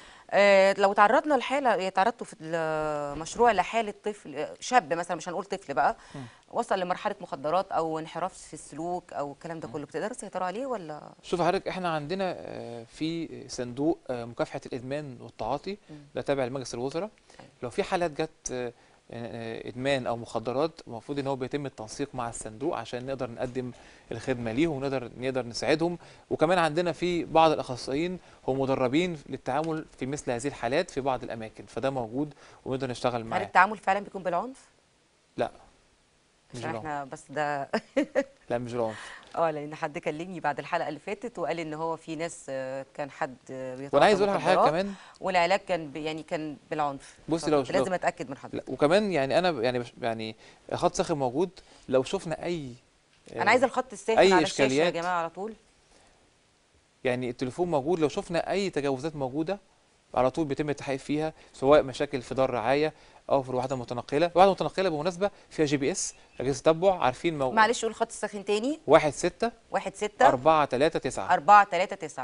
آه لو تعرضنا لحاله تعرضتوا في المشروع لحاله طفل آه، شاب مثلا مش هنقول طفل بقى وصل لمرحله مخدرات او انحراف في السلوك او الكلام ده كله بتقدروا تسيطروا عليه ولا شوف حضرتك احنا عندنا آه، في صندوق آه، مكافحه الادمان والتعاطي ده تابع لمجلس الوزراء لو في حالات جت آه، آه، ادمان او مخدرات المفروض ان هو بيتم التنسيق مع الصندوق عشان نقدر نقدم الخدمه ليهم ونقدر نقدر نساعدهم وكمان عندنا في بعض الاخصائيين هم مدربين للتعامل في مثل هذه الحالات في بعض الاماكن فده موجود ونقدر نشتغل هل معاه التعامل فعلا بيكون بالعنف لا مش عشان احنا بس ده لا مش بالعنف اه لان حد كلمني بعد الحلقه اللي فاتت وقال ان هو في ناس آه، كان حد آه، بيتعاطى وانا عايز اقول لك على حاجه مخدرات كمان والعلاج كان ب- يعني كان بالعنف بصي لو- فكنت لازم لو- اتاكد من حضرتك لا وكمان يعني انا يعني بش- يعني خط ساخن موجود لو شفنا اي انا عايزه الخط الساخن أي على الشاشه يا إشكاليات؟ جماعه على طول يعني التليفون موجود لو شفنا اي تجاوزات موجوده على طول بيتم التحقيق فيها سواء مشاكل في دار رعايه او في الوحده المتنقله الوحده المتنقله بالمناسبه فيها جي بي اس اجهزه تتبع عارفين موجود معلش قول الخط الساخن تاني واحد ستة واحد ستة أربعة تلاتة تسعة أربعة تلاتة تسعة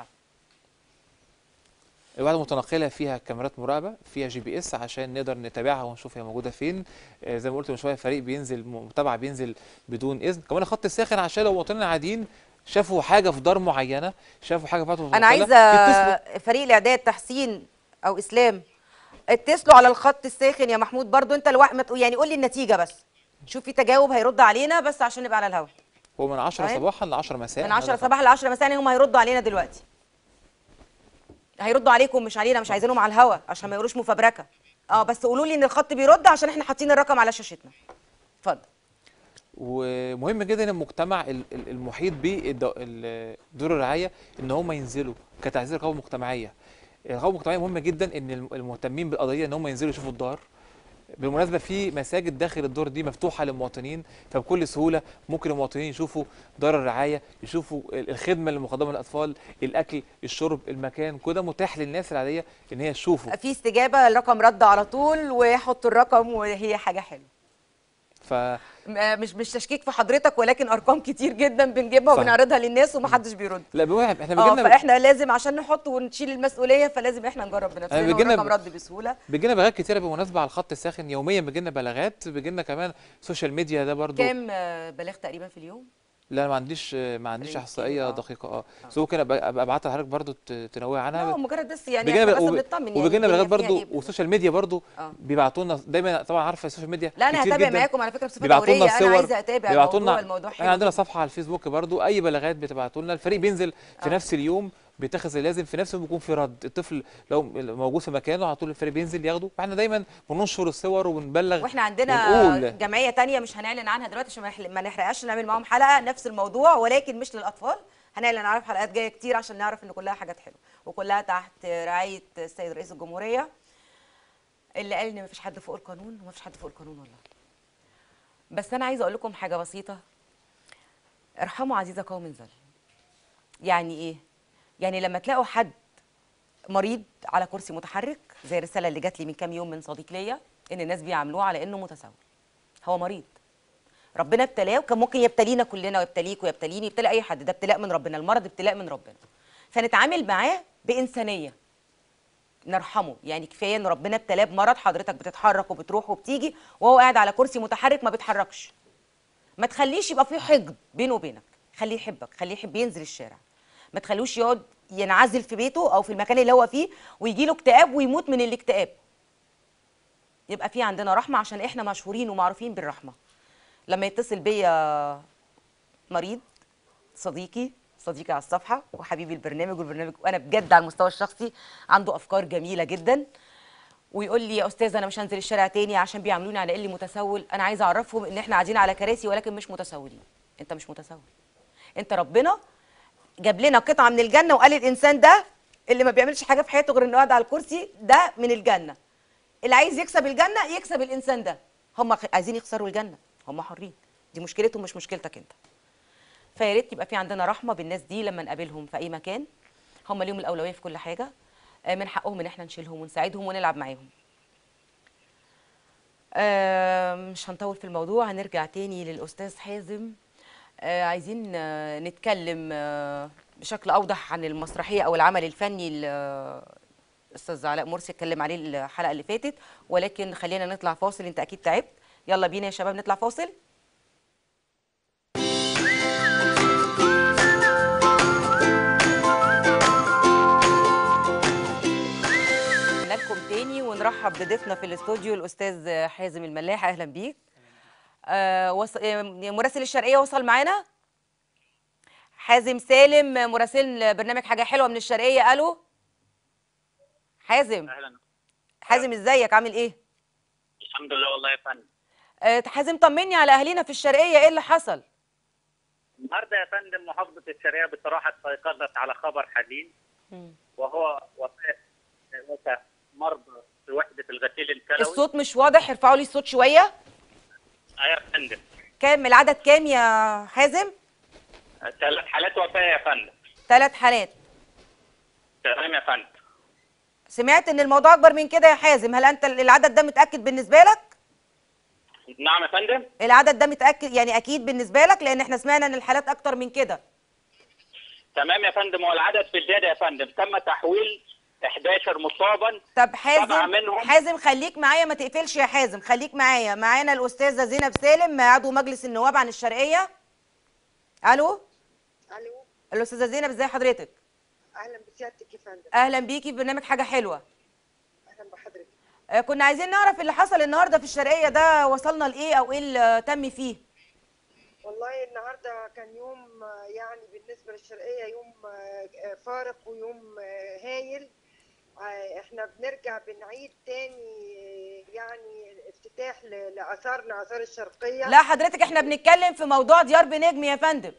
الوحده المتنقله فيها كاميرات مراقبه فيها جي بي اس عشان نقدر نتابعها ونشوف هي موجوده فين آه، زي ما قلت من شويه فريق بينزل متابعه بينزل بدون اذن كمان الخط الساخن عشان لو مواطنين عاديين شافوا حاجه في دار معينه شافوا حاجه في وحده أنا متنقلة، عايزة يتصلوا. فريق الإعداد تحسين أو إسلام اتصلوا على الخط الساخن يا محمود برضو أنت الوقت ما تقول- يعني قول لي النتيجة بس شوف في تجاوب هيرد علينا بس عشان نبقى على الهوا هو من 10 تمام. صباحا ل 10 مساء من هذا 10 فقط. صباحا ل 10 مساء هم هيردوا علينا دلوقتي هيردوا عليكم مش علينا مش عايزينهم على الهوا عشان ما يقولوش مفبركه اه بس قولوا لي ان الخط بيرد عشان احنا حاطين الرقم على شاشتنا اتفضل ومهم جدا المجتمع ال- ال- المحيط بدور الرعايه ان هم ينزلوا كتعزيز رقابه مجتمعيه الرقابه المجتمعيه مهمه جدا ان الم- المهتمين بالقضيه ان هم ينزلوا يشوفوا الدار بالمناسبه في مساجد داخل الدور دي مفتوحه للمواطنين فبكل سهوله ممكن المواطنين يشوفوا دار الرعايه يشوفوا ال- الخدمه اللي مقدمه للاطفال الاكل الشرب المكان كل ده متاح للناس العاديه ان هي تشوفه في استجابه الرقم رد على طول وحطوا الرقم وهي حاجه حلوه ف م- مش مش تشكيك في حضرتك ولكن ارقام كتير جدا بنجيبها صح. وبنعرضها للناس ومحدش بيرد لا بالواحد احنا اه بيجيلنا فاحنا لازم عشان نحط ونشيل المسؤوليه فلازم احنا نجرب بنفسنا بيجيلنا والرقم ب- رد بسهوله بيجينا بلاغات كتيره بالمناسبه على الخط الساخن يوميا بيجينا بلاغات بيجينا كمان سوشيال ميديا ده برضو كام آه، بلاغ تقريبا في اليوم لا أنا ما عنديش ما عنديش رينج احصائيه كبير، آه. دقيقه اه بس ممكن ابقى أبقى ابعتها لحضرتك برضو ت- تنوهي لا عنها مجرد بس يعني بيجينا احنا بل- بس وب- بنطمن يعني وبيجينا الدنيا بلاغات فيها برضو إيه بالظبط. والسوشيال ميديا برضو اه بيبعتوا لنا دايما طبعا عارفه السوشيال ميديا لا انا كتير هتابع جدا معاكم على فكره بصفه بيبعتوا لنا دوريه انا صور عايزه اتابع بيبعتوا الموضوع لنا الموضوع حلو احنا عندنا جداً. صفحه على الفيسبوك برضو اي بلاغات بتبعتوا لنا الفريق بينزل في آه. نفس اليوم بيتخذ اللازم في نفس اليوم بيكون في رد الطفل لو موجود في مكانه على طول الفريق بينزل ياخده فاحنا دايما بننشر الصور وبنبلغ واحنا عندنا ونقول. جمعيه تانية مش هنعلن عنها دلوقتي عشان ما نحل- ما نحرقهاش نعمل معاهم حلقه نفس الموضوع ولكن مش للاطفال هنعلن عنها في حلقات جايه كتير عشان نعرف ان كلها حاجات حلوه وكلها تحت رعايه السيد رئيس الجمهوريه اللي قال ان مفيش حد فوق القانون ومفيش حد فوق القانون والله بس انا عايزه اقول لكم حاجه بسيطه ارحموا عزيز قوم ذل يعني ايه يعني لما تلاقوا حد مريض على كرسي متحرك زي الرساله اللي جات لي من كام يوم من صديق ليا ان الناس بيعاملوه على انه متسول هو مريض ربنا ابتلاه وكان ممكن يبتلينا كلنا ويبتليك ويبتليني يبتلي اي حد ده ابتلاء من ربنا المرض ابتلاء من ربنا فنتعامل معاه بانسانيه نرحمه يعني كفايه ان ربنا ابتلاه بمرض حضرتك بتتحرك وبتروح وبتيجي وهو قاعد على كرسي متحرك ما بيتحركش ما تخليش يبقى في حقد بينه وبينك خليه يحبك خليه يحب ينزل الشارع ما تخلوش يقعد ينعزل في بيته او في المكان اللي هو فيه ويجي له اكتئاب ويموت من الاكتئاب يبقى في عندنا رحمه عشان احنا مشهورين ومعروفين بالرحمه لما يتصل بيا مريض صديقي صديقي على الصفحه وحبيبي البرنامج والبرنامج وانا بجد على المستوى الشخصي عنده افكار جميله جدا ويقول لي يا استاذ انا مش هنزل الشارع تاني عشان بيعاملوني على اني متسول انا عايزه اعرفهم ان احنا قاعدين على كراسي ولكن مش متسولين انت مش متسول انت ربنا جاب لنا قطعه من الجنه وقال الانسان ده اللي ما بيعملش حاجه في حياته غير انه قاعد على الكرسي ده من الجنه اللي عايز يكسب الجنه يكسب الانسان ده هم خ- عايزين يخسروا الجنه هم حرين دي مشكلتهم مش مشكلتك انت فيا ريت يبقى في عندنا رحمه بالناس دي لما نقابلهم في اي مكان هم ليهم الاولويه في كل حاجه آه، من حقهم ان احنا نشيلهم ونساعدهم ونلعب معاهم آه، مش هنطول في الموضوع هنرجع تاني للاستاذ حازم آه، عايزين آه، نتكلم آه، بشكل اوضح عن المسرحيه او العمل الفني اللي آه، استاذ علاء مرسي اتكلم عليه الحلقه اللي فاتت ولكن خلينا نطلع فاصل انت اكيد تعبت يلا بينا يا شباب نطلع فاصل رجعنا لكم تاني ونرحب بضيفنا في الاستوديو الاستاذ حازم الملاح اهلا بيك آه وص... آه، مراسل الشرقيه وصل معانا حازم سالم مراسل برنامج حاجه حلوه من الشرقيه الو حازم اهلا حازم ازيك عامل ايه الحمد لله والله يا فندم آه، حازم طمني على اهالينا في الشرقيه ايه اللي حصل النهارده يا فندم محافظه الشرقيه بصراحه استيقظت على خبر حزين وهو وفاه ثلاثه مرضى في وحده الغسيل الكلوي الصوت مش واضح ارفعوا لي الصوت شويه آه يا فندم كام العدد كام يا حازم ثلاث حالات وفاه يا فندم ثلاث حالات تمام يا فندم سمعت ان الموضوع اكبر من كده يا حازم هل انت العدد ده متاكد بالنسبه لك نعم يا فندم العدد ده متاكد يعني اكيد بالنسبه لك لان احنا سمعنا ان الحالات اكتر من كده تمام يا فندم والعدد في الزياده يا فندم تم تحويل 11 مصابا طب سبعة حازم منهم. حازم خليك معايا ما تقفلش يا حازم خليك معايا معانا الاستاذه زينب سالم عضو مجلس النواب عن الشرقيه الو الو الاستاذه زينب ازي حضرتك اهلا بسيادتك يا فندم اهلا بيكي في برنامج حاجه حلوه اهلا بحضرتك آه، كنا عايزين نعرف اللي حصل النهارده في الشرقيه ده وصلنا لايه او ايه اللي تم فيه والله النهارده كان يوم آه، يعني بالنسبه للشرقيه يوم آه، آه، فارق ويوم آه، هايل آه، احنا بنرجع بنعيد تاني آه، يعني افتتاح ل- لاثارنا اثار الشرقيه لا حضرتك احنا بنتكلم في موضوع ديار بنجم يا فندم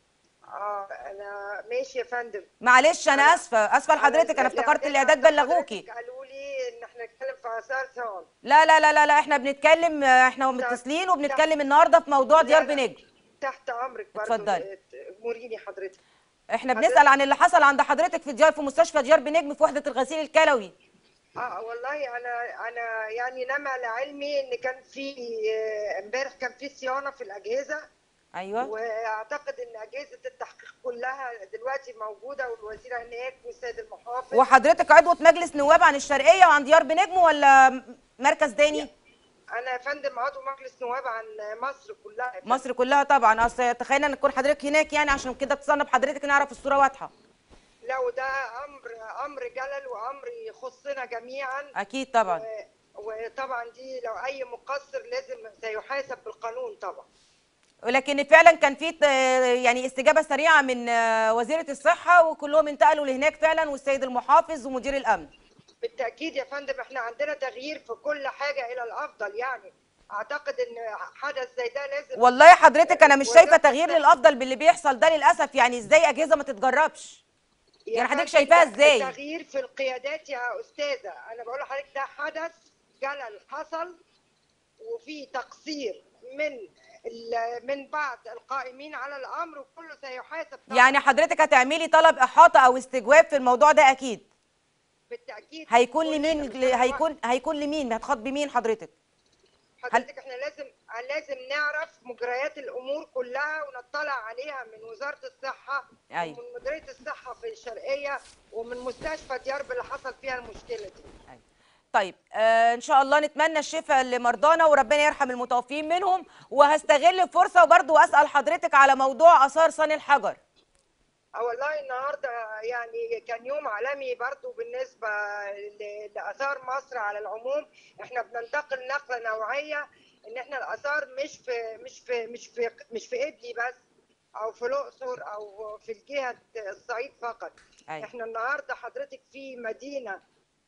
اه انا ماشي يا فندم معلش انا اسفه اسفه لحضرتك انا افتكرت الاعداد بلغوكي حضرتك قالوا لي ان احنا نتكلم في اثار ثان لا لا لا لا لا احنا بنتكلم آه، احنا متصلين وبنتكلم النهارده في موضوع ديار لا، لا. بنجم تحت امرك برضه اتفضلي. موريني حضرتك احنا حضرتك- بنسال عن اللي حصل عند حضرتك في ديار في مستشفى ديار بنجم في وحده الغسيل الكلوي اه والله انا انا يعني نما لعلمي ان كان في آه، امبارح كان في صيانه في الاجهزه ايوه واعتقد ان اجهزه التحقيق كلها دلوقتي موجوده والوزير هناك والسيد المحافظ وحضرتك عضوة مجلس نواب عن الشرقيه وعن ديار بنجم ولا م- مركز تاني انا يا فندم عضو مجلس نواب عن مصر كلها يا فندم. مصر كلها طبعا اصل تخيلنا ان تكون حضرتك هناك يعني عشان كده اتصلنا بحضرتك نعرف الصوره واضحه لا وده امر امر جلل وامر يخصنا جميعا اكيد طبعا و- وطبعا دي لو اي مقصر لازم سيحاسب بالقانون طبعا ولكن فعلا كان في ت- يعني استجابه سريعه من آه، وزيره الصحه وكلهم انتقلوا لهناك فعلا والسيد المحافظ ومدير الامن بالتاكيد يا فندم احنا عندنا تغيير في كل حاجه الى الافضل يعني اعتقد ان حدث زي ده لازم والله يا حضرتك انا مش شايفه وزارة تغيير الصحة- للافضل باللي بيحصل ده للاسف يعني ازاي اجهزه ما تتجربش يا يعني حضرتك فندم شايفاها ده ازاي؟ تغيير في القيادات يا استاذه انا بقول لحضرتك ده حدث جلل حصل وفي تقصير من ال- من بعض القائمين على الامر وكله سيحاسب طبعا يعني حضرتك هتعملي طلب احاطه او استجواب في الموضوع ده اكيد بالتاكيد هيكون كلنا لمين مش ل- أنا هيكون هيكون لمين هتخاطبي بمين حضرتك حضرتك احنا لازم لازم نعرف مجريات الامور كلها ونطلع عليها من وزاره الصحه أيوة. ومن مديريه الصحه في الشرقيه ومن مستشفى ديارب اللي حصل فيها المشكله دي طيب آه ان شاء الله نتمنى الشفاء لمرضانا وربنا يرحم المتوفين منهم وهستغل الفرصه وبرضه اسال حضرتك على موضوع اثار صني الحجر اه والله النهارده يعني كان يوم عالمي برضو بالنسبه ل- لاثار مصر على العموم احنا بننتقل نقله نوعيه ان احنا الاثار مش في مش في مش في مش في ابلي بس او في الاقصر او في الجهه الصعيد فقط أيوة. احنا النهارده حضرتك في مدينه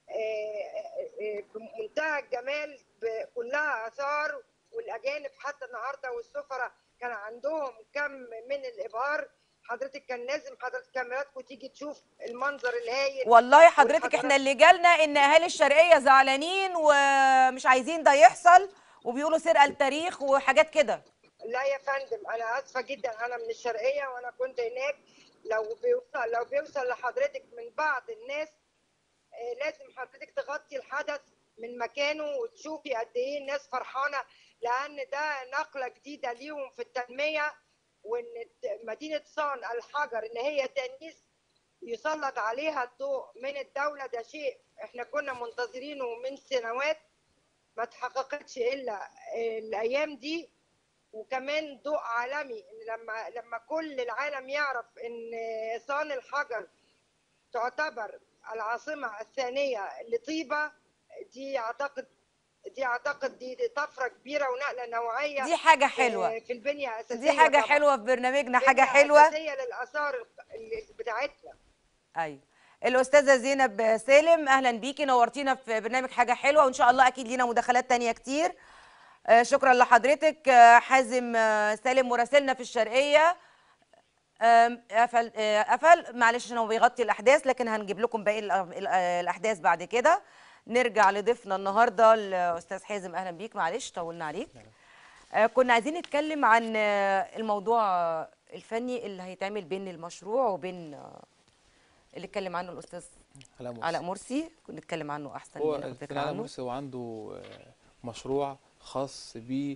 آه، آه، بمنتهى الجمال ب- كلها اثار والاجانب حتى النهارده والسفراء كان عندهم كم من الابهار حضرتك كان لازم حضرتك كاميراتكم تيجي تشوف المنظر الهايل والله حضرتك والحضارات- احنا اللي جالنا ان اهالي الشرقيه زعلانين ومش عايزين ده يحصل وبيقولوا سرقه التاريخ وحاجات كده لا يا فندم انا اسفه جدا انا من الشرقيه وانا كنت هناك لو بيوصل لو بيوصل لحضرتك من بعض الناس آه، لازم حضرتك تغطي الحدث من مكانه وتشوفي قد ايه الناس فرحانه لان ده نقله جديده ليهم في التنميه وان الت- مدينه صان الحجر ان هي تنيس يسلط عليها الضوء من الدوله ده شيء احنا كنا منتظرينه من سنوات ما تحققتش الا آه، الايام دي وكمان ضوء عالمي إن لما لما كل العالم يعرف ان صان الحجر تعتبر العاصمه الثانيه لطيبه دي اعتقد دي اعتقد دي, دي طفره كبيره ونقله نوعيه دي حاجه في- حلوه في البنيه الاساسيه دي حاجه طبعاً. حلوه في برنامجنا حاجه بنية حلوه اساسيه للاثار اللي بتاعتنا ايوه الاستاذه زينب سالم اهلا بيكي نورتينا في برنامج حاجه حلوه وان شاء الله اكيد لينا مداخلات تانية كتير آه، شكرا لحضرتك آه، حازم آه، سالم مراسلنا في الشرقيه آم، قفل آه، قفل معلش عشان هو بيغطي الاحداث لكن هنجيب لكم باقي الأ- ال- آه، الاحداث بعد كده نرجع لضيفنا النهارده الاستاذ حازم اهلا بيك معلش طولنا عليك آه، كنا عايزين نتكلم عن آه، الموضوع آه، الفني اللي هيتعمل بين المشروع وبين آه، اللي اتكلم عنه الاستاذ علاء مرسي. علاء مرسي كنا نتكلم عنه احسن هو منك الفنان فكره علاء عنه مرسي هو عنده آه، مشروع خاص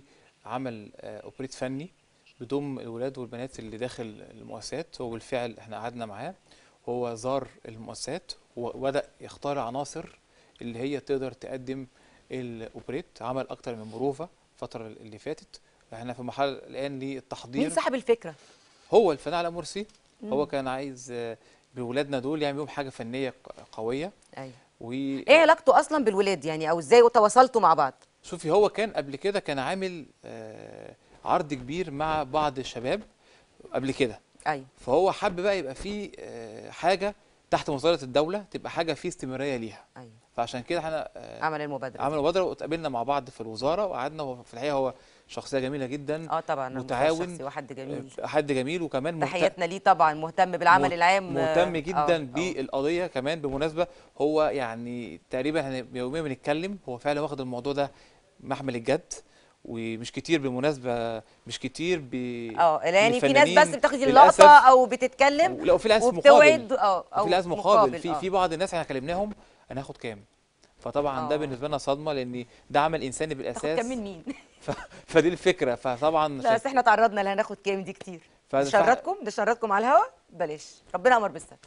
بعمل آه، اوبريت فني بيضم الولاد والبنات اللي داخل المؤسسات هو بالفعل احنا قعدنا معاه هو زار المؤسسات وبدأ يختار عناصر اللي هي تقدر تقدم الاوبريت عمل اكتر من بروفا الفترة اللي فاتت احنا في مرحلة الان للتحضير مين صاحب الفكره هو الفنان علاء مرسي هو كان عايز آه، بولادنا دول يعمل بيهم حاجة فنية ق- قوية ايوه و ايه علاقته اصلا بالولاد يعني او ازاي تواصلتوا مع بعض شوفي هو كان قبل كده كان عامل آه، عرض كبير مع بعض الشباب قبل كده ايوه فهو حب بقى يبقى فيه آه، حاجة تحت وزارة الدولة تبقى حاجة فيه استمرارية ليها ايوه فعشان كده احنا آه، عمل المبادره عملنا مبادرة واتقابلنا مع بعض في الوزارة وقعدنا وهو في الحقيقة هو شخصية جميلة جدا اه طبعا أنا متعاون شخصي وحد جميل آه، حد جميل وكمان مهت- تحياتنا ليه طبعا مهتم بالعمل مهت- العام آه، مهتم آه، جدا آه. بالقضيه كمان بالمناسبه هو يعني تقريبا احنا يوميا بنتكلم هو فعلا واخد الموضوع ده محمل الجد ومش كتير بالمناسبه مش كتير ب اه يعني في ناس بس الفنانين بتاخد للأسف اللقطه او بتتكلم لا وفي ناس وبتوعد مقابل اه او وفي ناس مقابل في آه. في بعض الناس احنا كلمناهم انا هاخد كام فطبعا ده آه. بالنسبه لنا صدمه لان ده عمل انساني تاخد بالاساس كام من مين؟ ف... فدي الفكره فطبعا لا بس احنا تعرضنا اللي هناخد كام دي كتير فده- نشردكم نشردكم على الهوا بلاش ربنا امر بالستر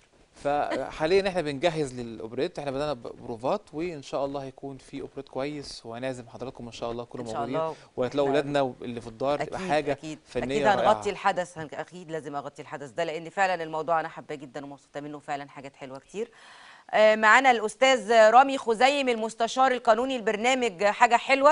فحاليا احنا بنجهز للاوبريت احنا بدانا بروفات وان شاء الله هيكون في اوبريت كويس وهنعزم حضراتكم ان شاء الله كلهم إن شاء موجودين الله. وهتلاقوا إحنا- اولادنا اللي في الدار تبقى اكيد حاجه اكيد فنيه اكيد رائعة. هنغطي الحدث هن- اكيد لازم اغطي الحدث ده لان فعلا الموضوع انا حباه جدا ومبسوطه منه فعلا حاجات حلوه كتير آه، معانا الاستاذ رامي خزيم المستشار القانوني البرنامج حاجه حلوه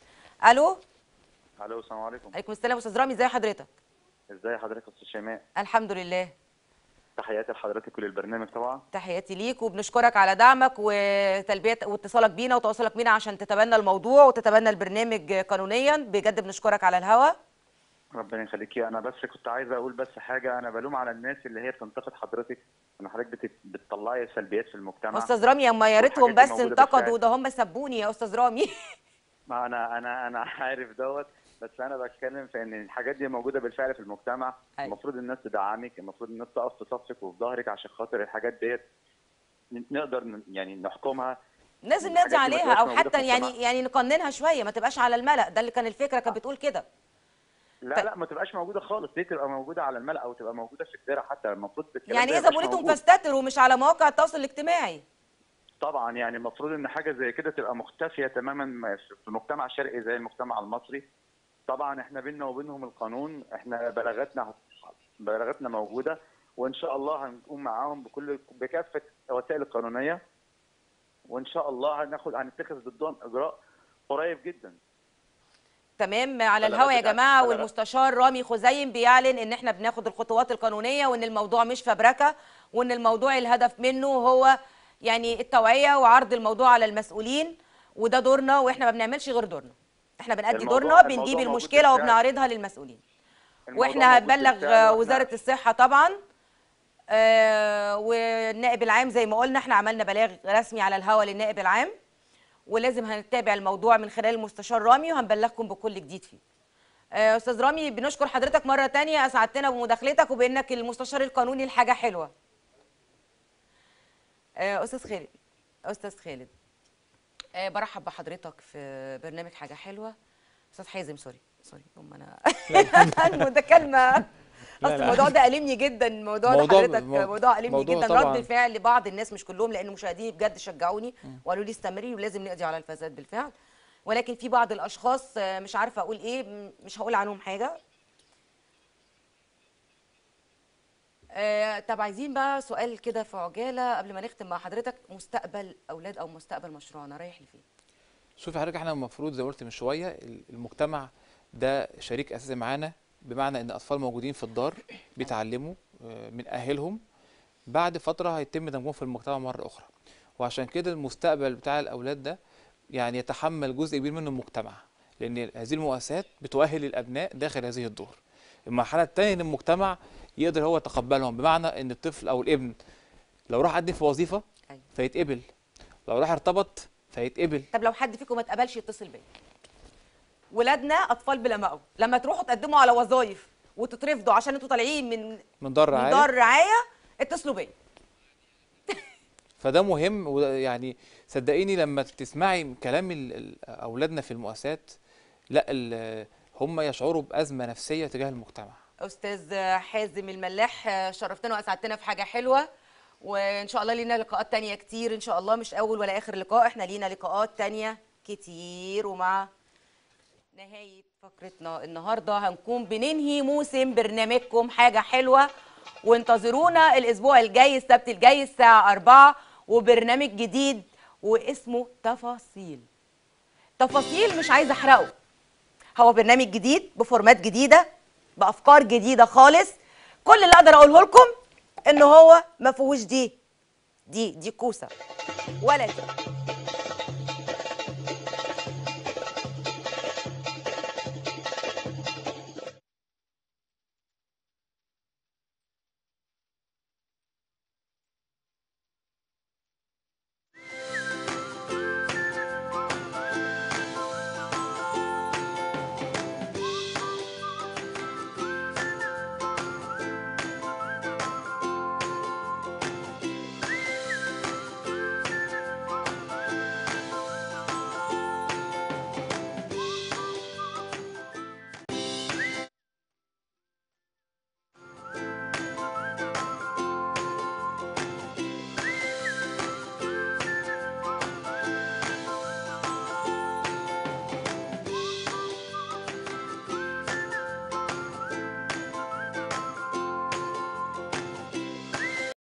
الو الو السلام عليكم عليكم السلام استاذ رامي ازي حضرتك ازي حضرتك يا استاذ شيماء الحمد لله تحياتي لحضرتك وللبرنامج طبعا تحياتي ليك وبنشكرك على دعمك وتلبيه واتصالك بينا وتواصلك بينا عشان تتبنى الموضوع وتتبنى البرنامج قانونيا بجد بنشكرك على الهوا ربنا يخليكي انا بس كنت عايز اقول بس حاجه انا بلوم على الناس اللي هي بتنتقد حضرتك ان حضرتك بت- بتطلعي سلبيات في المجتمع استاذ رامي اما يا ريتهم والحاجات بس دي موجودة انتقدوا بالفعل. ده هم سبوني يا استاذ رامي ما انا انا انا عارف دوت بس انا بتكلم في ان الحاجات دي موجوده بالفعل في المجتمع أيوة. المفروض الناس تدعمك المفروض الناس تقف في صفك وفي ظهرك عشان خاطر الحاجات ديت ن- نقدر ن- يعني نحكمها لازم الحاجات نقضي دي ما عليها تبقاش او موجودة في حتى يعني المجتمع. يعني نقننها شويه ما تبقاش على الملأ ده اللي كان الفكره كانت بتقول كده لا لا ما تبقاش موجوده خالص ليه تبقى موجوده على الملأ او تبقى موجوده في الدرع حتى المفروض الكلام يعني ده اذا يبقاش بوليتهم موجود. فاستتروا مش على مواقع التواصل الاجتماعي طبعا يعني المفروض ان حاجه زي كده تبقى مختفيه تماما في المجتمع الشرقي زي المجتمع المصري طبعا احنا بيننا وبينهم القانون احنا بلاغاتنا بلاغاتنا موجوده وان شاء الله هنقوم معاهم بكل بكافه الوسائل القانونيه وان شاء الله هناخد هنتخذ ضدهم اجراء قريب جدا تمام على بلاغات الهوا يا بتاعت- جماعه بلاغات. والمستشار رامي خزيم بيعلن ان احنا بناخد الخطوات القانونيه وان الموضوع مش فبركه وان الموضوع الهدف منه هو يعني التوعيه وعرض الموضوع على المسؤولين وده دورنا واحنا ما بنعملش غير دورنا احنا بنأدي الموضوع- دورنا الموضوع بنجيب موجود المشكله بالفعل. وبنعرضها للمسؤولين الموضوع واحنا موجود هنبلغ بالفعل وإحنا- وزاره الصحه طبعا آه والنائب العام زي ما قلنا احنا عملنا بلاغ رسمي على الهوا للنائب العام ولازم هنتابع الموضوع من خلال المستشار رامي وهنبلغكم بكل جديد فيه آه، استاذ رامي بنشكر حضرتك مره تانية اسعدتنا بمداخلتك وبانك المستشار القانوني لحاجه حلوه آه، استاذ خالد استاذ خالد آه، برحب بحضرتك في برنامج حاجه حلوه استاذ حازم سوري سوري هم انا المتكلمه اصل لا. الموضوع ده ألمني جدا الموضوع ده موضوع- حضرتك مو- موضوع ألمني موضوع جدا طبعاً. رد فعل لبعض الناس مش كلهم لان مشاهديني بجد شجعوني وقالوا لي استمري ولازم نقضي على الفساد بالفعل ولكن في بعض الاشخاص آه، مش عارفه اقول ايه م- مش هقول عنهم حاجه آه، طب عايزين بقى سؤال كده في عجاله قبل ما نختم مع حضرتك مستقبل اولاد او مستقبل مشروعنا رايح لفين شوفي حضرتك احنا المفروض زي ما قلت من شويه ال- المجتمع ده شريك اساسي معانا بمعنى ان اطفال موجودين في الدار بيتعلموا آه، بنأهلهم بعد فتره هيتم دمجهم في المجتمع مره اخرى وعشان كده المستقبل بتاع الاولاد ده يعني يتحمل جزء كبير منه المجتمع لان هذه المؤسسات بتؤهل الابناء داخل هذه الدور المرحله الثانيه ان المجتمع يقدر هو يتقبلهم بمعنى ان الطفل او الابن لو راح قدم في وظيفه أيوة. فيتقبل لو راح ارتبط فيتقبل طب لو حد فيكم ما اتقبلش يتصل بيا ولادنا اطفال بلا مأوى لما تروحوا تقدموا على وظايف وتترفضوا عشان انتوا طالعين من من دار من رعايه دار رعايه اتصلوا بيا فده مهم ويعني صدقيني لما تسمعي كلام ال- ال- اولادنا في المؤسسات لا ال- هم يشعروا بازمه نفسيه تجاه المجتمع استاذ حازم الملاح شرفتنا واسعدتنا في حاجه حلوه وان شاء الله لينا لقاءات تانية كتير ان شاء الله مش اول ولا اخر لقاء احنا لينا لقاءات تانية كتير ومع نهايه فقرتنا النهارده هنكون بننهي موسم برنامجكم حاجه حلوه وانتظرونا الاسبوع الجاي السبت الجاي الساعه 4 وبرنامج جديد واسمه تفاصيل تفاصيل مش عايزه احرقه هو برنامج جديد بفورمات جديده بافكار جديده خالص كل اللي اقدر اقوله لكم ان هو ما فيهوش دي دي دي كوسه ولا دي